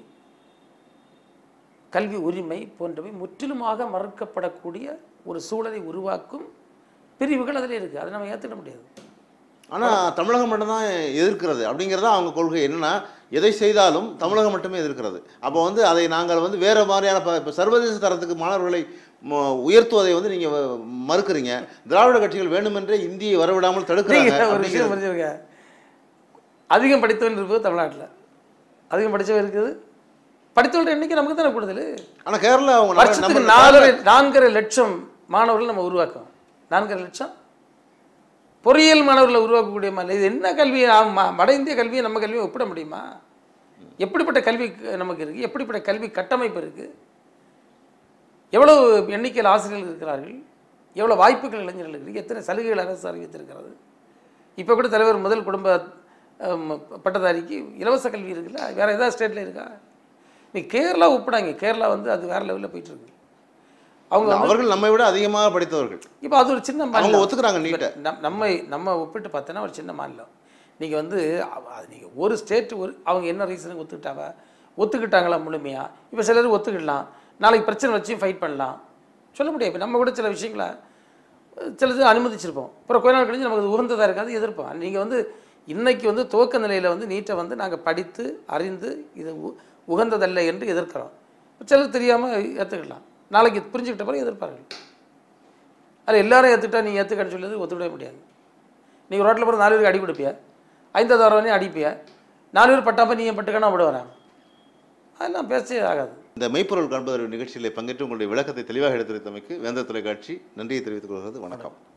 கல்வி உரிமை போன்றவை முற்றிலுமாக மறுக்கப்படக்கூடிய ஒரு சூழலை உருவாக்கும் பிரிவுகள் அதில் இருக்குது அதை நம்ம ஏற்றுக்க முடியாது ஆனால் தமிழகம் மட்டும்தான் எதிர்க்கிறது அப்படிங்கிறதா அவங்க கொள்கை என்னன்னா எதை செய்தாலும் தமிழகம் மட்டுமே எதிர்க்கிறது அப்போ வந்து அதை நாங்கள் வந்து வேறு மாதிரியான ப- இப்போ சர்வதேச தரத்துக்கு மாணவர்களை ம- உயர்த்துவதை வந்து நீங்கள் மறுக்கிறீங்க திராவிட கட்சிகள் வேண்டுமென்றே இந்தியை வரவிடாமல் தடுக்கிறாங்க நீங்க ஒரு விஷயம் அப்படிங்கிறது. புரிஞ்சுங்க அதிகம் படித்தவன் இருப்பது தமிழ்நாட்டில் அதிகம் படித்தவன் இருக்குது படித்தவர்கள் எண்ணிக்கை நமக்கு தானே கூடுதல் ஆனால் கேரளா அவங்க நம்ம- வருஷத்துக்கு நம்ம- நாலரை நான்கரை லட்சம் மாணவர்கள் நம்ம உருவாக்குவோம் நான்கரை லட்சம் பொறியியல் மாணவர்களை உருவாக்கக்கூடிய மாதிரி இது என்ன கல்வி ஆ- ம- வட இந்திய கல்வியை நம்ம கல்வியை ஒப்பிட முடியுமா எப்படிப்பட்ட கல்வி க- நமக்கு இருக்குது எப்படிப்பட்ட கல்வி கட்டமைப்பு இருக்குது எவ்வளவு எண்ணிக்கையில் ஆசிரியர்கள் இருக்கிறார்கள் எவ்வளோ வாய்ப்புகள் இளைஞர்களுக்கு இருக்குது எத்தனை சலுகைகள் அரசு அறிவித்திருக்கிறது இப்போ கூட தலைவர் முதல் குடும்ப அம், பட்டதாரிக்கு இலவச கல்வி இருக்குல்ல வேறு ஏதாவது ஸ்டேட்டில் இருக்கா நீ கேரளா ஒப்பிடாங்க கேரளா வந்து அது வேறு லெவலில் போயிட்டு இருக்கு அவங்க வந்து அவர்கள் நம்மை விட அதிகமாக படித்தவர்கள் இப்போ அது ஒரு சின்ன அவங்க மாநிலம் ஒத்துக்கிறாங்க நீட்டை நம் நம்ம நம்ம ஒப்பிட்டு பார்த்தோன்னா ஒரு சின்ன மாநிலம் நீங்கள் வந்து அவ- அது நீங்கள் ஒரு ஸ்டேட் ஒரு அவங்க என்ன ரீசனுக்கு ஒத்துக்கிட்டாவ ஒத்துக்கிட்டாங்களா முழுமையாக இப்போ சிலர் ஒத்துக்கிடலாம் நாளைக்கு பிரச்சனை வச்சு ஃபைட் பண்ணலாம் சொல்ல முடியாது இப்போ நம்ம கூட சில விஷயங்களை அஹ், சிலது அனுமதிச்சிருப்போம் அப்புறம் கொஞ்ச நாள் கழிஞ்சு நமக்கு அது உகந்ததாக இருக்காது எதிர்ப்போம் நீங்கள் வந்து இன்னைக்கு வந்து துவக்க நிலையில் வந்து நீட்டை வந்து நாங்கள் படித்து அறிந்து இது உ- உகந்ததல்ல என்று எதிர்க்கிறோம் சிலர் தெரியாமல் ஏற்றுக்கலாம் நாளைக்கு புரிஞ்சுக்கிட்ட பிறகு எதிர்ப்பார்கள் அதில் எல்லாரும் ஏற்றுக்கிட்டா நீ ஏற்றுக்கன்னு சொல்லுறது ஒத்துக்கிடவே முடியாது நீ ரோட்டில் போகிற நாலு பேருக்கு அடி கொடுப்பிய ஐந்தாவது வரவனையும் அடிப்பிய நாலு பேர் பட்டாப்ப நீ ஏன் பட்டுக்கான விட வரேன் அதெல்லாம் பேசவே ஆகாது இந்த மெய்ப்பொருள் காண்பதற்கு நிகழ்ச்சியில் பங்கேற்று உங்களுடைய விளக்கத்தை தெளிவாக எடுத்துரைத்தமைக்கு வேந்தர் தொலைக்காட்சி நன்றியை தெரிவித்துக் கொள்கிறது வணக்கம்